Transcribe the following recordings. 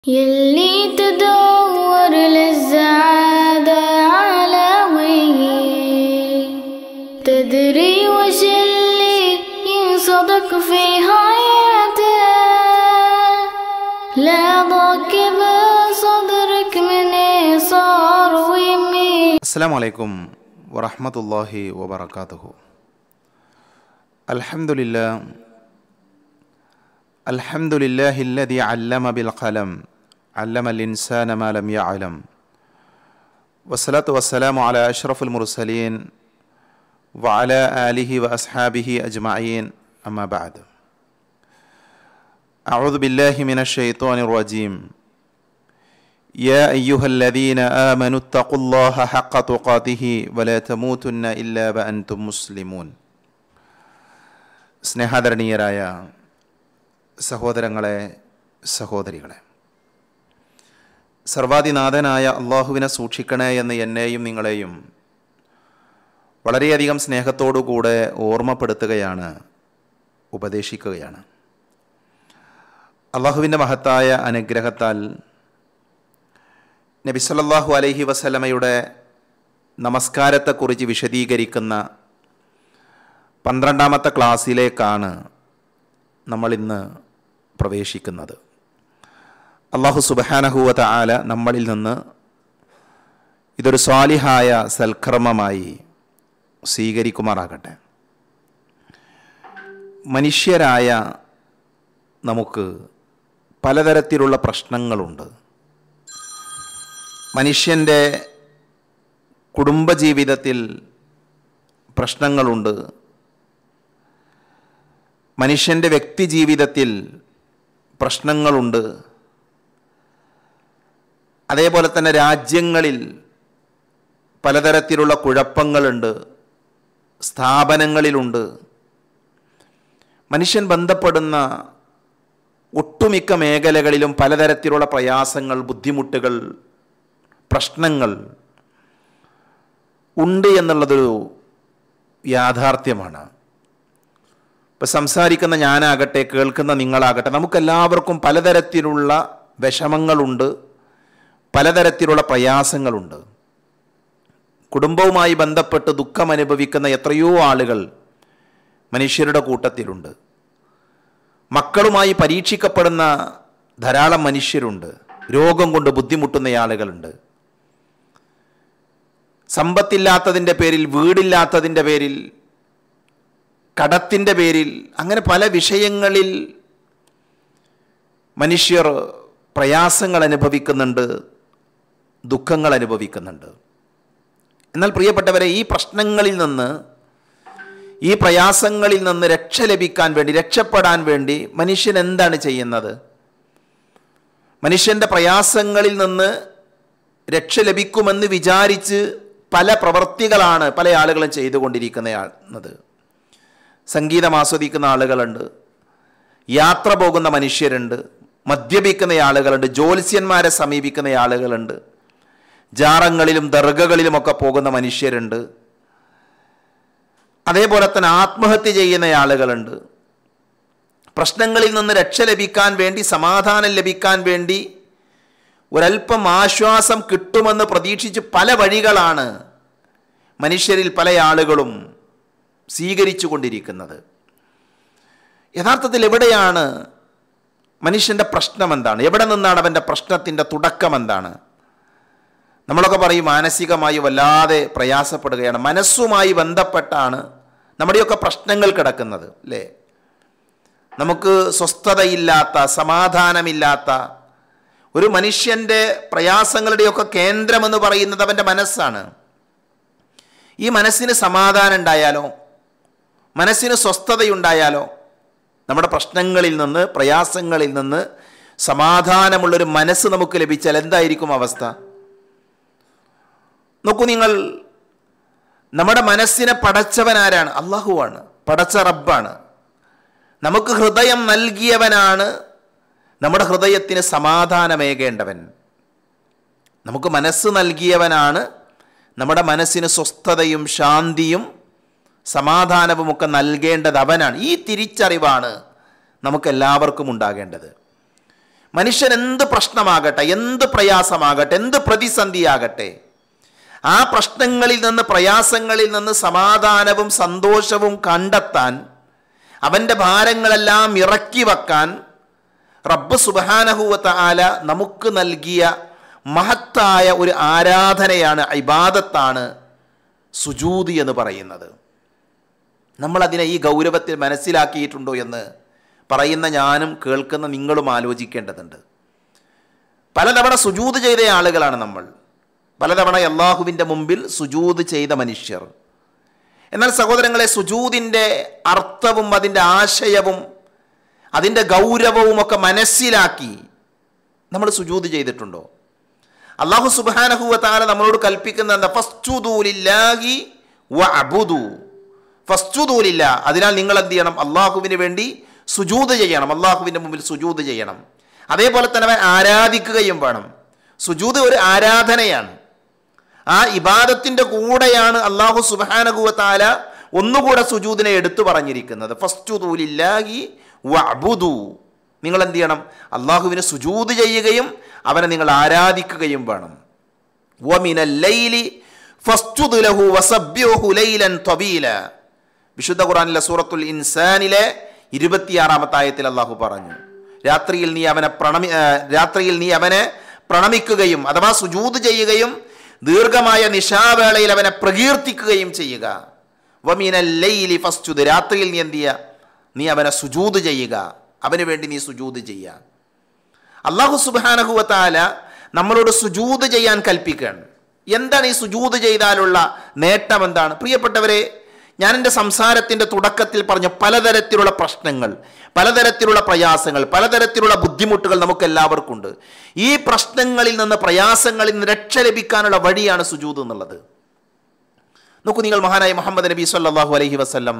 يلي تدور للسعادة على وين تدري وش اللي ينصدق في حياته لا ضاك بصدرك من صار ويمين السلام عليكم ورحمة الله وبركاته الحمد لله الحمد لله الذي علم بالقلم علم الإنسان ما لم يعلم والصلاة والسلام على أشرف المرسلين وعلى آله وأصحابه أجمعين أما بعد أعوذ بالله من الشيطان الرجيم يا أيها الذين آمنوا اتقوا الله حق تقاته ولا تموتن إلا وأنتم مسلمون സ്നേഹാദരണീയരായ സഹോദരങ്ങളെ സഹോദരികളെ സർവാധിനാഥനായ അള്ളാഹുവിനെ സൂക്ഷിക്കണേ എന്ന് എന്നെയും നിങ്ങളെയും വളരെയധികം സ്നേഹത്തോടുകൂടെ ഓർമ്മപ്പെടുത്തുകയാണ് ഉപദേശിക്കുകയാണ് അള്ളാഹുവിൻ്റെ മഹത്തായ അനുഗ്രഹത്താൽ നബി സല്ലല്ലാഹു അലൈഹി വസല്ലമയുടെ നമസ്കാരത്തെക്കുറിച്ച് വിശദീകരിക്കുന്ന പന്ത്രണ്ടാമത്തെ ക്ലാസ്സിലേക്കാണ് നമ്മൾ ഇന്ന് പ്രവേശിക്കുന്നത് അള്ളാഹു സുബഹാനഹുവത ആല നമ്മളിൽ നിന്ന് ഇതൊരു സ്വാലിഹായ സൽക്കർമ്മമായി സ്വീകരിക്കുമാറാകട്ടെ മനുഷ്യരായ നമുക്ക് പലതരത്തിലുള്ള പ്രശ്നങ്ങളുണ്ട് മനുഷ്യൻ്റെ കുടുംബജീവിതത്തിൽ പ്രശ്നങ്ങളുണ്ട് മനുഷ്യൻ്റെ വ്യക്തി ജീവിതത്തിൽ പ്രശ്നങ്ങളുണ്ട് അതേപോലെ തന്നെ രാജ്യങ്ങളിൽ പലതരത്തിലുള്ള കുഴപ്പങ്ങളുണ്ട് സ്ഥാപനങ്ങളിലുണ്ട് മനുഷ്യൻ ബന്ധപ്പെടുന്ന ഒട്ടുമിക്ക മേഖലകളിലും പലതരത്തിലുള്ള പ്രയാസങ്ങൾ ബുദ്ധിമുട്ടുകൾ പ്രശ്നങ്ങൾ ഉണ്ട് എന്നുള്ളതൊരു യാഥാർത്ഥ്യമാണ് ഇപ്പം സംസാരിക്കുന്ന ഞാനാകട്ടെ കേൾക്കുന്ന നിങ്ങളാകട്ടെ നമുക്കെല്ലാവർക്കും പലതരത്തിലുള്ള വിഷമങ്ങളുണ്ട് പലതരത്തിലുള്ള പ്രയാസങ്ങളുണ്ട് കുടുംബവുമായി ബന്ധപ്പെട്ട് ദുഃഖം അനുഭവിക്കുന്ന എത്രയോ ആളുകൾ മനുഷ്യരുടെ കൂട്ടത്തിലുണ്ട് മക്കളുമായി പരീക്ഷിക്കപ്പെടുന്ന ധാരാളം മനുഷ്യരുണ്ട് രോഗം കൊണ്ട് ബുദ്ധിമുട്ടുന്ന ആളുകളുണ്ട് സമ്പത്തില്ലാത്തതിൻ്റെ പേരിൽ വീടില്ലാത്തതിൻ്റെ പേരിൽ കടത്തിൻ്റെ പേരിൽ അങ്ങനെ പല വിഷയങ്ങളിൽ മനുഷ്യർ പ്രയാസങ്ങൾ അനുഭവിക്കുന്നുണ്ട് ദുഃഖങ്ങൾ അനുഭവിക്കുന്നുണ്ട് എന്നാൽ പ്രിയപ്പെട്ടവരെ ഈ പ്രശ്നങ്ങളിൽ നിന്ന് ഈ പ്രയാസങ്ങളിൽ നിന്ന് രക്ഷ ലഭിക്കാൻ വേണ്ടി രക്ഷപ്പെടാൻ വേണ്ടി മനുഷ്യൻ എന്താണ് ചെയ്യുന്നത് മനുഷ്യൻ്റെ പ്രയാസങ്ങളിൽ നിന്ന് രക്ഷ ലഭിക്കുമെന്ന് വിചാരിച്ച് പല പ്രവൃത്തികളാണ് പല ആളുകളും ചെയ്തുകൊണ്ടിരിക്കുന്നത് സംഗീതം ആസ്വദിക്കുന്ന ആളുകളുണ്ട് യാത്ര പോകുന്ന മനുഷ്യരുണ്ട് മദ്യപിക്കുന്ന ആളുകളുണ്ട് ജ്യോത്സ്യന്മാരെ സമീപിക്കുന്ന ആളുകളുണ്ട് ജാറങ്ങളിലും ദർഗകളിലുമൊക്കെ പോകുന്ന മനുഷ്യരുണ്ട് അതേപോലെ തന്നെ ആത്മഹത്യ ചെയ്യുന്ന ആളുകളുണ്ട് പ്രശ്നങ്ങളിൽ നിന്ന് രക്ഷ ലഭിക്കാൻ വേണ്ടി സമാധാനം ലഭിക്കാൻ വേണ്ടി ഒരല്പം ആശ്വാസം കിട്ടുമെന്ന് പ്രതീക്ഷിച്ച് പല വഴികളാണ് മനുഷ്യരിൽ പല ആളുകളും സ്വീകരിച്ചു കൊണ്ടിരിക്കുന്നത് യഥാർത്ഥത്തിൽ എവിടെയാണ് മനുഷ്യൻ്റെ പ്രശ്നം എന്താണ് എവിടെ നിന്നാണ് അവൻ്റെ പ്രശ്നത്തിൻ്റെ തുടക്കം എന്താണ് നമ്മളൊക്കെ പറയും മാനസികമായി വല്ലാതെ പ്രയാസപ്പെടുകയാണ് മനസ്സുമായി ബന്ധപ്പെട്ടാണ് നമ്മുടെയൊക്കെ പ്രശ്നങ്ങൾ കിടക്കുന്നത് അല്ലേ നമുക്ക് സ്വസ്ഥതയില്ലാത്ത സമാധാനമില്ലാത്ത ഒരു മനുഷ്യൻ്റെ പ്രയാസങ്ങളുടെയൊക്കെ കേന്ദ്രമെന്ന് പറയുന്നത് അവൻ്റെ മനസ്സാണ് ഈ മനസ്സിന് സമാധാനം ഉണ്ടായാലോ മനസ്സിന് സ്വസ്ഥതയുണ്ടായാലോ നമ്മുടെ പ്രശ്നങ്ങളിൽ നിന്ന് പ്രയാസങ്ങളിൽ നിന്ന് സമാധാനമുള്ളൊരു മനസ്സ് നമുക്ക് ലഭിച്ചാൽ എന്തായിരിക്കും അവസ്ഥ നോക്കൂ നിങ്ങൾ നമ്മുടെ മനസ്സിനെ പടച്ചവൻ ആരാണ് അള്ളാഹുവാണ് പടച്ച റബ്ബാണ് നമുക്ക് ഹൃദയം നൽകിയവനാണ് നമ്മുടെ ഹൃദയത്തിന് സമാധാനമേകേണ്ടവൻ നമുക്ക് മനസ്സ് നൽകിയവനാണ് നമ്മുടെ മനസ്സിന് സ്വസ്ഥതയും ശാന്തിയും സമാധാനവുമൊക്കെ നൽകേണ്ടത് അവനാണ് ഈ തിരിച്ചറിവാണ് നമുക്കെല്ലാവർക്കും ഉണ്ടാകേണ്ടത് മനുഷ്യൻ എന്ത് പ്രശ്നമാകട്ടെ എന്ത് പ്രയാസമാകട്ടെ എന്ത് പ്രതിസന്ധിയാകട്ടെ ആ പ്രശ്നങ്ങളിൽ നിന്ന് പ്രയാസങ്ങളിൽ നിന്ന് സമാധാനവും സന്തോഷവും കണ്ടെത്താൻ അവൻ്റെ ഭാരങ്ങളെല്ലാം ഇറക്കി വെക്കാൻ റബ്ബ് സുബാനഹുവത്ത ആല നമുക്ക് നൽകിയ മഹത്തായ ഒരു ആരാധനയാണ് ഇബാദത്താണ് സുജൂതി എന്ന് പറയുന്നത് നമ്മളതിനെ ഈ ഗൗരവത്തിൽ മനസ്സിലാക്കിയിട്ടുണ്ടോ എന്ന് പറയുന്ന ഞാനും കേൾക്കുന്ന നിങ്ങളും ആലോചിക്കേണ്ടതുണ്ട് പലതവണ സുജൂത് ചെയ്ത ആളുകളാണ് നമ്മൾ പലതവണ അള്ളാഹുവിൻ്റെ മുമ്പിൽ സുജൂത് ചെയ്ത മനുഷ്യർ എന്നാൽ സഹോദരങ്ങളെ സുജൂതിൻ്റെ അർത്ഥവും അതിൻ്റെ ആശയവും അതിൻ്റെ ഗൗരവവും ഒക്കെ മനസ്സിലാക്കി നമ്മൾ സുജൂത് ചെയ്തിട്ടുണ്ടോ അള്ളാഹു സുബാനഹുവ താല നമ്മളോട് കൽപ്പിക്കുന്ന എന്താ ഫസ്റ്റുദൂലില്ലാഹി വ അബുദു ഫസ്റ്റുദൂലില്ല അതിനാൽ നിങ്ങൾ എന്ത് ചെയ്യണം അള്ളാഹുവിന് വേണ്ടി സുജൂത് ചെയ്യണം അള്ളാഹുവിൻ്റെ മുമ്പിൽ സുജൂത് ചെയ്യണം അതേപോലെ തന്നെ അവൻ ആരാധിക്കുകയും വേണം സുജൂത് ഒരു ആരാധനയാണ് ആ ഇബാദത്തിൻ്റെ കൂടെയാണ് അള്ളാഹു സുബാനഹുവ താല ഒന്നുകൂടെ സുജൂദിനെ എടുത്തു പറഞ്ഞിരിക്കുന്നത് ഫസ്റ്റുദൂലില്ലാഹി വ അബുദു നിങ്ങൾ എന്ത് ചെയ്യണം അള്ളാഹുവിന് സുജൂത് ചെയ്യുകയും അവനെ നിങ്ങൾ ആരാധിക്കുകയും വേണം വമിനല്ലൈലി ഫസ്ജുദ് ലഹു വസബ്ബിഹു ലൈലൻ ത്വബീല വിശുദ്ധ ഖുർആനിലെ സൂറത്തുൽ ഇൻസാനിലെ ഇരുപത്തിയാറാമത്തെ ആയത്തിൽ അള്ളാഹു പറഞ്ഞു രാത്രിയിൽ നീ അവനെ പ്രണമി ആ, രാത്രിയിൽ നീ അവനെ പ്രണമിക്കുകയും അഥവാ സുജൂത് ചെയ്യുകയും ദീർഘമായ നിശാവേളയിൽ അവനെ പ്രകീർത്തിക്കുകയും ചെയ്യുക വമീനല്ലൈലി ഫസ്ജുദ് രാത്രിയിൽ നീ എന്ത് ചെയ്യുക നീ അവനെ സുജൂത് ചെയ്യുക അവന് വേണ്ടി നീ സുജൂത് ചെയ്യുക അള്ളാഹു സുബാനഹുവത്താല നമ്മളോട് സുജൂത് ചെയ്യാൻ കൽപ്പിക്കുകയാണ് എന്താണ് ഈ സുജൂത് ചെയ്താലുള്ള നേട്ടം എന്താണ് പ്രിയപ്പെട്ടവരെ ഞാൻ എൻ്റെ സംസാരത്തിൻ്റെ തുടക്കത്തിൽ പറഞ്ഞ പലതരത്തിലുള്ള പ്രശ്നങ്ങൾ പലതരത്തിലുള്ള പ്രയാസങ്ങൾ പലതരത്തിലുള്ള ബുദ്ധിമുട്ടുകൾ നമുക്ക് എല്ലാവർക്കും ഉണ്ട് ഈ പ്രശ്നങ്ങളിൽ നിന്ന് പ്രയാസങ്ങളിൽ നിന്ന് രക്ഷ ലഭിക്കാനുള്ള വഴിയാണ് സുജൂത് എന്നുള്ളത് നോക്കൂ നിങ്ങൾ മഹാനായ മുഹമ്മദ് നബി സല്ലല്ലാഹു അലൈഹി വസല്ലം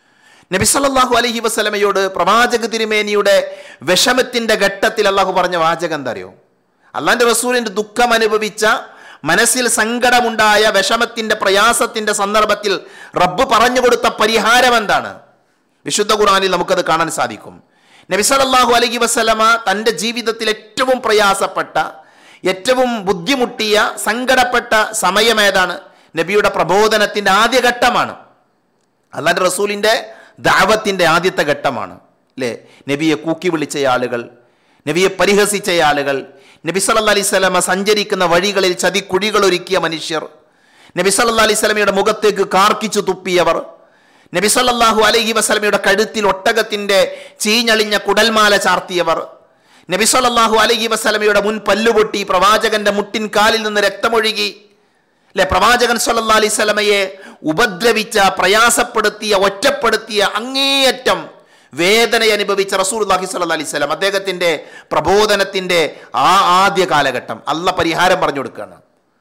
നബി സല്ലല്ലാഹു അലൈഹി വസല്ലമയോട് പ്രവാചക തിരുമേനിയുടെ വിഷമത്തിന്റെ ഘട്ടത്തിൽ അള്ളാഹു പറഞ്ഞ വാചകം എന്താ അറിയോ അള്ളാന്റെ റസൂലിന്റെ ദുഃഖം അനുഭവിച്ച മനസ്സിൽ സങ്കടമുണ്ടായ വിഷമത്തിന്റെ പ്രയാസത്തിന്റെ സന്ദർഭത്തിൽ റബ്ബ് പറഞ്ഞു കൊടുത്ത പരിഹാരം എന്താണ് വിശുദ്ധ ഖുർആനിൽ നമുക്കത് കാണാൻ സാധിക്കും നബി സല്ലല്ലാഹു അലൈഹി വസല്ലമ തൻ്റെ ജീവിതത്തിൽ ഏറ്റവും പ്രയാസപ്പെട്ട ഏറ്റവും ബുദ്ധിമുട്ടിയ സങ്കടപ്പെട്ട സമയം ഏതാണ് നബിയുടെ പ്രബോധനത്തിന്റെ ആദ്യഘട്ടമാണ് അള്ളാന്റെ റസൂലിൻ്റെ ദാവത്തിൻ്റെ ആദ്യത്തെ ഘട്ടമാണ് അല്ലേ നബിയെ കൂക്കി വിളിച്ച ആളുകൾ നബിയെ പരിഹസിച്ച ആളുകൾ നബി സല്ലാ അലൈഹി സ്വലമ സഞ്ചരിക്കുന്ന വഴികളിൽ ചതിക്കുഴികൾ ഒരുക്കിയ മനുഷ്യർ നബി സല്ലാ അലൈഹി സ്വലമയുടെ മുഖത്തേക്ക് കാർക്കിച്ചു തുപ്പിയവർ നബി സല്ലല്ലാഹു അലൈഹി വസല്ലമയുടെ കഴുത്തിൽ ഒട്ടകത്തിൻ്റെ ചീഞ്ഞളിഞ്ഞ കുടൽമാല ചാർത്തിയവർ നബി സല്ലല്ലാഹു അലൈഹി വസല്ലമയുടെ മുൻ പല്ലുപൊട്ടി പ്രവാചകന്റെ മുട്ടിൻ കാലിൽ നിന്ന് രക്തമൊഴുകി അല്ലെ പ്രവാചകൻ സല്ലല്ലാഹു അലൈഹി സ്വലമയെ ഉപദ്രവിച്ച പ്രയാസപ്പെടുത്തിയ ഒറ്റപ്പെടുത്തിയ അങ്ങേയറ്റം വേദന അനുഭവിച്ച റസൂലുള്ളാഹി സ്വല്ലല്ലാഹു അലൈഹി സ്വലം അദ്ദേഹത്തിന്റെ പ്രബോധനത്തിന്റെ ആ ആദ്യ കാലഘട്ടം അല്ല പരിഹാരം പറഞ്ഞു കൊടുക്കുകയാണ്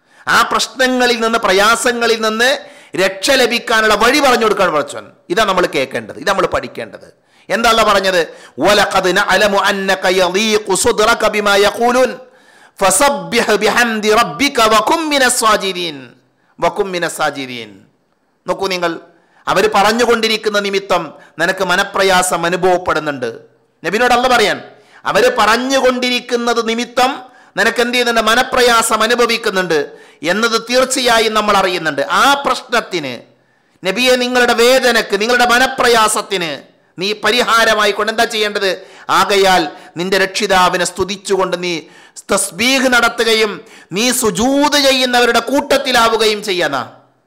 ആ പ്രശ്നങ്ങളിൽ നിന്ന് പ്രയാസങ്ങളിൽ നിന്ന് രക്ഷ ലഭിക്കാനുള്ള വഴി പറഞ്ഞു കൊടുക്കാൻ പഠിച്ചവൻ ഇതാ നമ്മൾ കേൾക്കേണ്ടത് ഇതാ നമ്മൾ പഠിക്കേണ്ടത് എന്താ അല്ല പറഞ്ഞത് "വലഖദ് നഅലമു അന്നക യളീഖു സുദ്റക ബിമാ യഖൂലുൻ ഫസബ്ബിഹ് ബിഹംദി റബ്ബിക വകും മിനസ് സാജിദീൻ വകും മിനസ് സാജിദീൻ നോക്കൂ നിങ്ങൾ അവർ പറഞ്ഞുകൊണ്ടിരിക്കുന്ന നിമിത്തം നിനക്ക് മനപ്രയാസം അനുഭവപ്പെടുന്നുണ്ട് നബിനോട് അല്ല പറയാൻ അവർ പറഞ്ഞുകൊണ്ടിരിക്കുന്നത് നിമിത്തം നിനക്ക് എന്ത് ചെയ്യുന്നുണ്ട് മനപ്രയാസം അനുഭവിക്കുന്നുണ്ട് എന്നത് തീർച്ചയായും നമ്മൾ അറിയുന്നുണ്ട് ആ പ്രശ്നത്തിന് നബിയെ നിങ്ങളുടെ വേദനക്ക് നിങ്ങളുടെ മനപ്രയാസത്തിന് നീ പരിഹാരമായി കൊണ്ട് എന്താ ചെയ്യേണ്ടത് ആകയാൽ നിന്റെ രക്ഷിതാവിനെ സ്തുതിച്ചുകൊണ്ട് നീ തസ്ബീഹ് നടത്തുകയും നീ സുജൂത് ചെയ്യുന്നവരുടെ കൂട്ടത്തിലാവുകയും ചെയ്യാനാ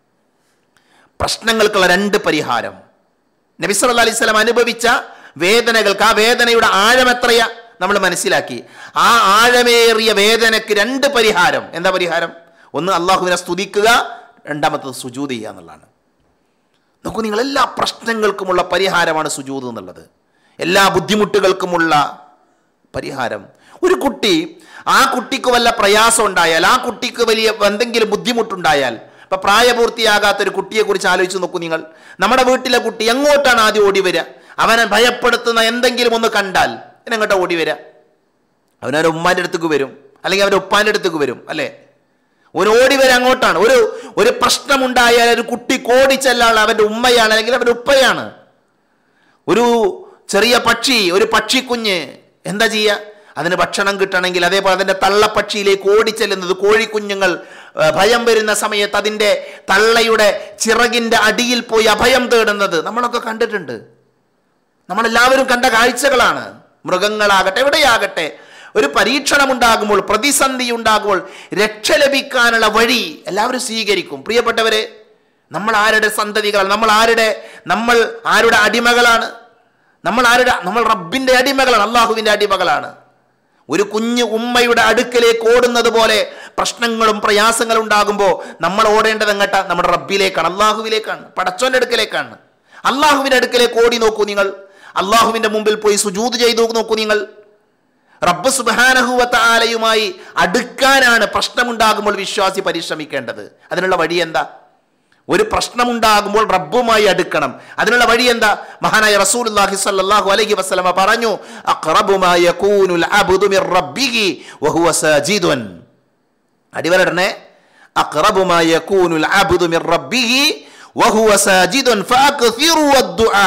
പ്രശ്നങ്ങൾക്കുള്ള രണ്ട് പരിഹാരം നബി സല്ലല്ലാഹു അലൈഹി വസല്ലം അനുഭവിച്ച വേദനകൾക്ക് ആ വേദനയുടെ ആഴം എത്രയാ നമ്മൾ മനസ്സിലാക്കി ആ ആഴമേറിയ വേദനയ്ക്ക് രണ്ട് പരിഹാരം എന്താ പരിഹാരം ഒന്ന് അള്ളാഹുവിനെ സ്തുതിക്കുക രണ്ടാമത്തത് സുജൂത് ചെയ്യുക എന്നുള്ളതാണ് നോക്കൂ നിങ്ങൾ എല്ലാ പ്രശ്നങ്ങൾക്കുമുള്ള പരിഹാരമാണ് സുജൂത് എന്നുള്ളത് എല്ലാ ബുദ്ധിമുട്ടുകൾക്കുമുള്ള പരിഹാരം ഒരു കുട്ടി ആ കുട്ടിക്ക് വല്ല പ്രയാസം ഉണ്ടായാൽ ആ കുട്ടിക്ക് വലിയ എന്തെങ്കിലും ബുദ്ധിമുട്ടുണ്ടായാൽ ഇപ്പൊ പ്രായപൂർത്തിയാകാത്ത ഒരു കുട്ടിയെ കുറിച്ച് ആലോചിച്ച് നോക്കൂ നിങ്ങൾ നമ്മുടെ വീട്ടിലെ കുട്ടി എങ്ങോട്ടാണ് ആദ്യം ഓടി വരിക അവനെ ഭയപ്പെടുത്തുന്ന എന്തെങ്കിലും ഒന്ന് കണ്ടാൽ എങ്ങോട്ടാ ഓടി വരിക അവനവൻ്റെ ഉമ്മാൻ്റെ അടുത്തേക്ക് വരും അല്ലെങ്കിൽ അവൻ്റെ ഉപ്പാൻ്റെ അടുത്തേക്ക് വരും അല്ലേ ഒരു ഓടി വരെ അങ്ങോട്ടാണ് ഒരു ഒരു പ്രശ്നമുണ്ടായാൽ ഒരു കുട്ടി കോടിച്ചെല്ലാണ് അവൻ്റെ ഉമ്മയാണ് അല്ലെങ്കിൽ അവൻ്റെ ഉപ്പയാണ് ഒരു ചെറിയ പക്ഷി ഒരു പക്ഷിക്കുഞ്ഞ് എന്താ ചെയ്യുക അതിന് ഭക്ഷണം കിട്ടണമെങ്കിൽ അതേപോലെ അതിൻ്റെ തള്ളപ്പക്ഷിയിലേക്ക് ഓടിച്ചെല്ലുന്നത് കോഴിക്കുഞ്ഞുങ്ങൾ ആ, ഭയം വരുന്ന സമയത്ത് അതിൻ്റെ തള്ളയുടെ ചിറകിൻ്റെ അടിയിൽ പോയി അഭയം തേടുന്നത് നമ്മളൊക്കെ കണ്ടിട്ടുണ്ട് നമ്മളെല്ലാവരും കണ്ട കാഴ്ചകളാണ് മൃഗങ്ങളാകട്ടെ എവിടെയാകട്ടെ ഒരു പരീക്ഷണം ഉണ്ടാകുമ്പോൾ പ്രതിസന്ധി ഉണ്ടാകുമ്പോൾ രക്ഷ ലഭിക്കാനുള്ള വഴി എല്ലാവരും സ്വീകരിക്കും പ്രിയപ്പെട്ടവരെ നമ്മൾ ആരുടെ സന്തതികളാണ് നമ്മൾ ആരുടെ നമ്മൾ ആരുടെ അടിമകളാണ് നമ്മൾ ആരുടെ നമ്മൾ റബ്ബിന്റെ അടിമകളാണ് അള്ളാഹുവിന്റെ അടിമകളാണ് ഒരു കുഞ്ഞ് ഉമ്മയുടെ അടുക്കലേക്ക് ഓടുന്നത് പോലെ പ്രശ്നങ്ങളും പ്രയാസങ്ങളും ഉണ്ടാകുമ്പോൾ നമ്മൾ ഓടേണ്ടത് എങ്ങട്ടാ നമ്മുടെ റബ്ബിലേക്കാണ് അള്ളാഹുവിലേക്കാണ് പടച്ചോന്റെ അടുക്കലേക്കാണ് അള്ളാഹുവിന്റെ അടുക്കലേക്ക് ഓടി നോക്കൂ നിങ്ങൾ അള്ളാഹുവിന്റെ മുമ്പിൽ പോയി സുജൂത് ചെയ്തു നോക്കൂ നിങ്ങൾ റബ്ബ് സുബാനഹുവത്ത ആലയുമായി അടുക്കാനാണ് പ്രശ്നമുണ്ടാകുമ്പോൾ വിശ്വാസി പരിശ്രമിക്കേണ്ടത് അതിനുള്ള വഴി എന്താ ഒരു പ്രശ്നമുണ്ടാകുമ്പോൾ റബ്ബുമായി അടുക്കണം അതിനുള്ള വഴി എന്താ മഹാനായ റസൂലുള്ളാഹി സ്വല്ലല്ലാഹു അലൈഹി വസല്ലമ പറഞ്ഞു അഖറബു മാ യകൂനുൽ അബ്ദു മിർ റബ്ബിഹി വഹുവ സാജിദുൻ അടിവരടനെ അഖറബു മാ യകൂനുൽ അബ്ദു മിർ റബ്ബിഹി വഹുവ സാജിദുൻ ഫഅക്സിറു വദ്ദുആ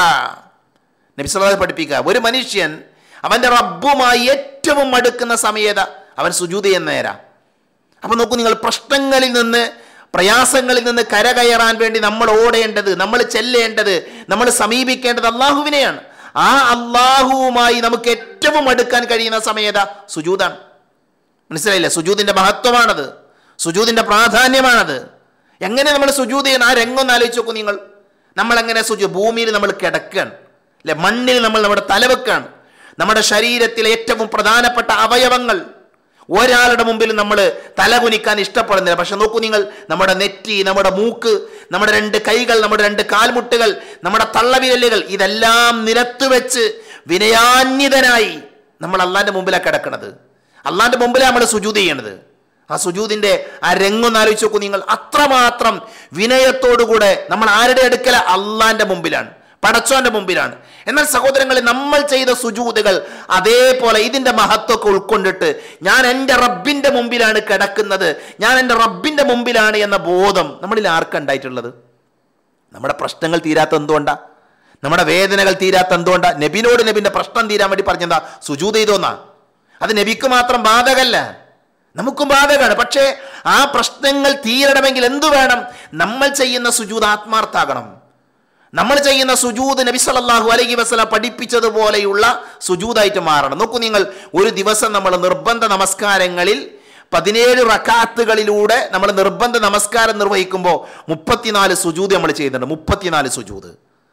നബി സല്ലല്ലാഹു അലൈഹി പഠിപ്പിക്കുക ഒരു മനുഷ്യൻ അവന്റെ റബ്ബുമായി ഏറ്റവും അടുക്കുന്ന സമയത അവൻ സുജൂത് ചെയ്യുന്ന നേരാ അപ്പൊ നോക്കൂ നിങ്ങൾ പ്രശ്നങ്ങളിൽ നിന്ന് പ്രയാസങ്ങളിൽ നിന്ന് കരകയറാൻ വേണ്ടി നമ്മൾ ഓടേണ്ടത് നമ്മൾ ചെല്ലേണ്ടത് നമ്മൾ സമീപിക്കേണ്ടത് അള്ളാഹുവിനെയാണ് ആ അള്ളാഹുവുമായി നമുക്ക് ഏറ്റവും അടുക്കാൻ കഴിയുന്ന സമയത സുജൂതാണ് മനസ്സിലായില്ലേ സുജൂതിന്റെ മഹത്വമാണത് സുജൂതിന്റെ പ്രാധാന്യമാണത് എങ്ങനെ നമ്മൾ സുജൂത് ചെയ്യണം ആ രംഗം ഒന്ന് ആലോചിച്ച് നോക്കൂ നിങ്ങൾ നമ്മൾ എങ്ങനെ സുജു ഭൂമിയിൽ നമ്മൾ കിടക്കുകയാണ് അല്ലെ മണ്ണിൽ നമ്മൾ നമ്മുടെ തലവെക്കാണ് നമ്മുടെ ശരീരത്തിലെ ഏറ്റവും പ്രധാനപ്പെട്ട അവയവങ്ങൾ ഒരാളുടെ മുമ്പിൽ നമ്മൾ തലകുനിക്കാൻ ഇഷ്ടപ്പെടുന്നില്ല പക്ഷെ നോക്കൂ നിങ്ങൾ നമ്മുടെ നെറ്റി നമ്മുടെ മൂക്ക് നമ്മുടെ രണ്ട് കൈകൾ നമ്മുടെ രണ്ട് കാൽമുട്ടുകൾ നമ്മുടെ തള്ളവിരലുകൾ ഇതെല്ലാം നിരത്ത് വെച്ച് വിനയാന്വിതനായി നമ്മൾ അള്ളാന്റെ മുമ്പിലാണ് കിടക്കുന്നത് അള്ളാന്റെ മുമ്പിലാണ് നമ്മൾ സുജൂത് ചെയ്യണത് ആ സുജൂതിന്റെ ആ രംഗൊന്ന് ആലോചിച്ച് നോക്കൂ നിങ്ങൾ അത്രമാത്രം വിനയത്തോടുകൂടെ നമ്മൾ ആരുടെ അടുക്കല അള്ളാന്റെ മുമ്പിലാണ് പടച്ചോന്റെ മുമ്പിലാണ് എന്നാൽ സഹോദരങ്ങളെ നമ്മൾ ചെയ്ത സുജൂതുകൾ അതേപോലെ ഇതിന്റെ മഹത്വമൊക്കെ ഉൾക്കൊണ്ടിട്ട് ഞാൻ എൻ്റെ റബ്ബിന്റെ മുമ്പിലാണ് കിടക്കുന്നത് ഞാൻ എൻ്റെ റബ്ബിന്റെ മുമ്പിലാണ് എന്ന ബോധം നമ്മളിൽ ആർക്കുണ്ടായിട്ടുള്ളത് നമ്മുടെ പ്രശ്നങ്ങൾ തീരാത്ത എന്തുകൊണ്ടാ നമ്മുടെ വേദനകൾ തീരാത്ത എന്തുകൊണ്ടാ നബിനോട് നബിന്റെ പ്രശ്നം തീരാൻ വേണ്ടി പറഞ്ഞെന്താ സുജൂത് ചെയ്തോന്നാ അത് നബിക്ക് മാത്രം ബാധകല്ല നമുക്കും ബാധകമാണ് പക്ഷേ ആ പ്രശ്നങ്ങൾ തീരണമെങ്കിൽ എന്തു വേണം നമ്മൾ ചെയ്യുന്ന സുജൂത് ആത്മാർത്ഥാകണം നമ്മൾ ചെയ്യുന്ന സുജൂത് നബി സല്ലല്ലാഹു അലൈഹി വസല്ലം പഠിപ്പിച്ചതുപോലെയുള്ള സുജൂതായിട്ട് മാറണം നോക്കൂ നിങ്ങൾ ഒരു ദിവസം നമ്മൾ നിർബന്ധ നമസ്കാരങ്ങളിൽ പതിനേഴ് റക്കാത്തുകളിലൂടെ നമ്മൾ നിർബന്ധ നമസ്കാരം നിർവഹിക്കുമ്പോൾ മുപ്പത്തിനാല് സുജൂത് നമ്മൾ ചെയ്യുന്നുണ്ട് മുപ്പത്തിനാല് സുജൂത്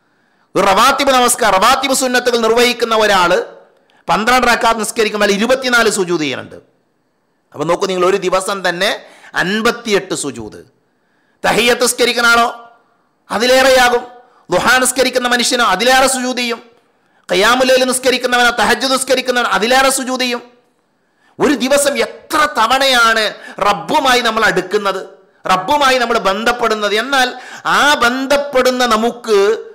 ഒരു റവാത്തിബ് നമസ്കാരം റവാത്തിബ് സുന്നത്തുകൾ നിർവഹിക്കുന്ന ഒരാൾ പന്ത്രണ്ട് റക്കാത്ത് നിസ്കരിക്കുമ്പോൾ ഇരുപത്തിനാല് സുജൂത് ചെയ്യുന്നുണ്ട് അപ്പൊ നോക്കൂ നിങ്ങൾ ഒരു ദിവസം തന്നെ അൻപത്തിയെട്ട് സുജൂത് തഹിയത്ത് നിസ്കരിക്കുന്ന ആളോ അതിലേറെയാകും ദുഹാ നിസ്കരിക്കുന്ന മനുഷ്യനോ അതിലേറെ സുജൂത് ചെയ്യും കയ്യാമുലയിൽ നിസ്കരിക്കുന്നവനോ തഹജ് നിസ്കരിക്കുന്നവനോ അതിലേറെ സുജൂത് ചെയ്യും ഒരു ദിവസം എത്ര തവണയാണ് റബ്ബുമായി നമ്മൾ അടുക്കുന്നത് റബ്ബുമായി നമ്മൾ ബന്ധപ്പെടുന്നത് എന്നാൽ ആ ബന്ധപ്പെടുന്ന നമുക്ക്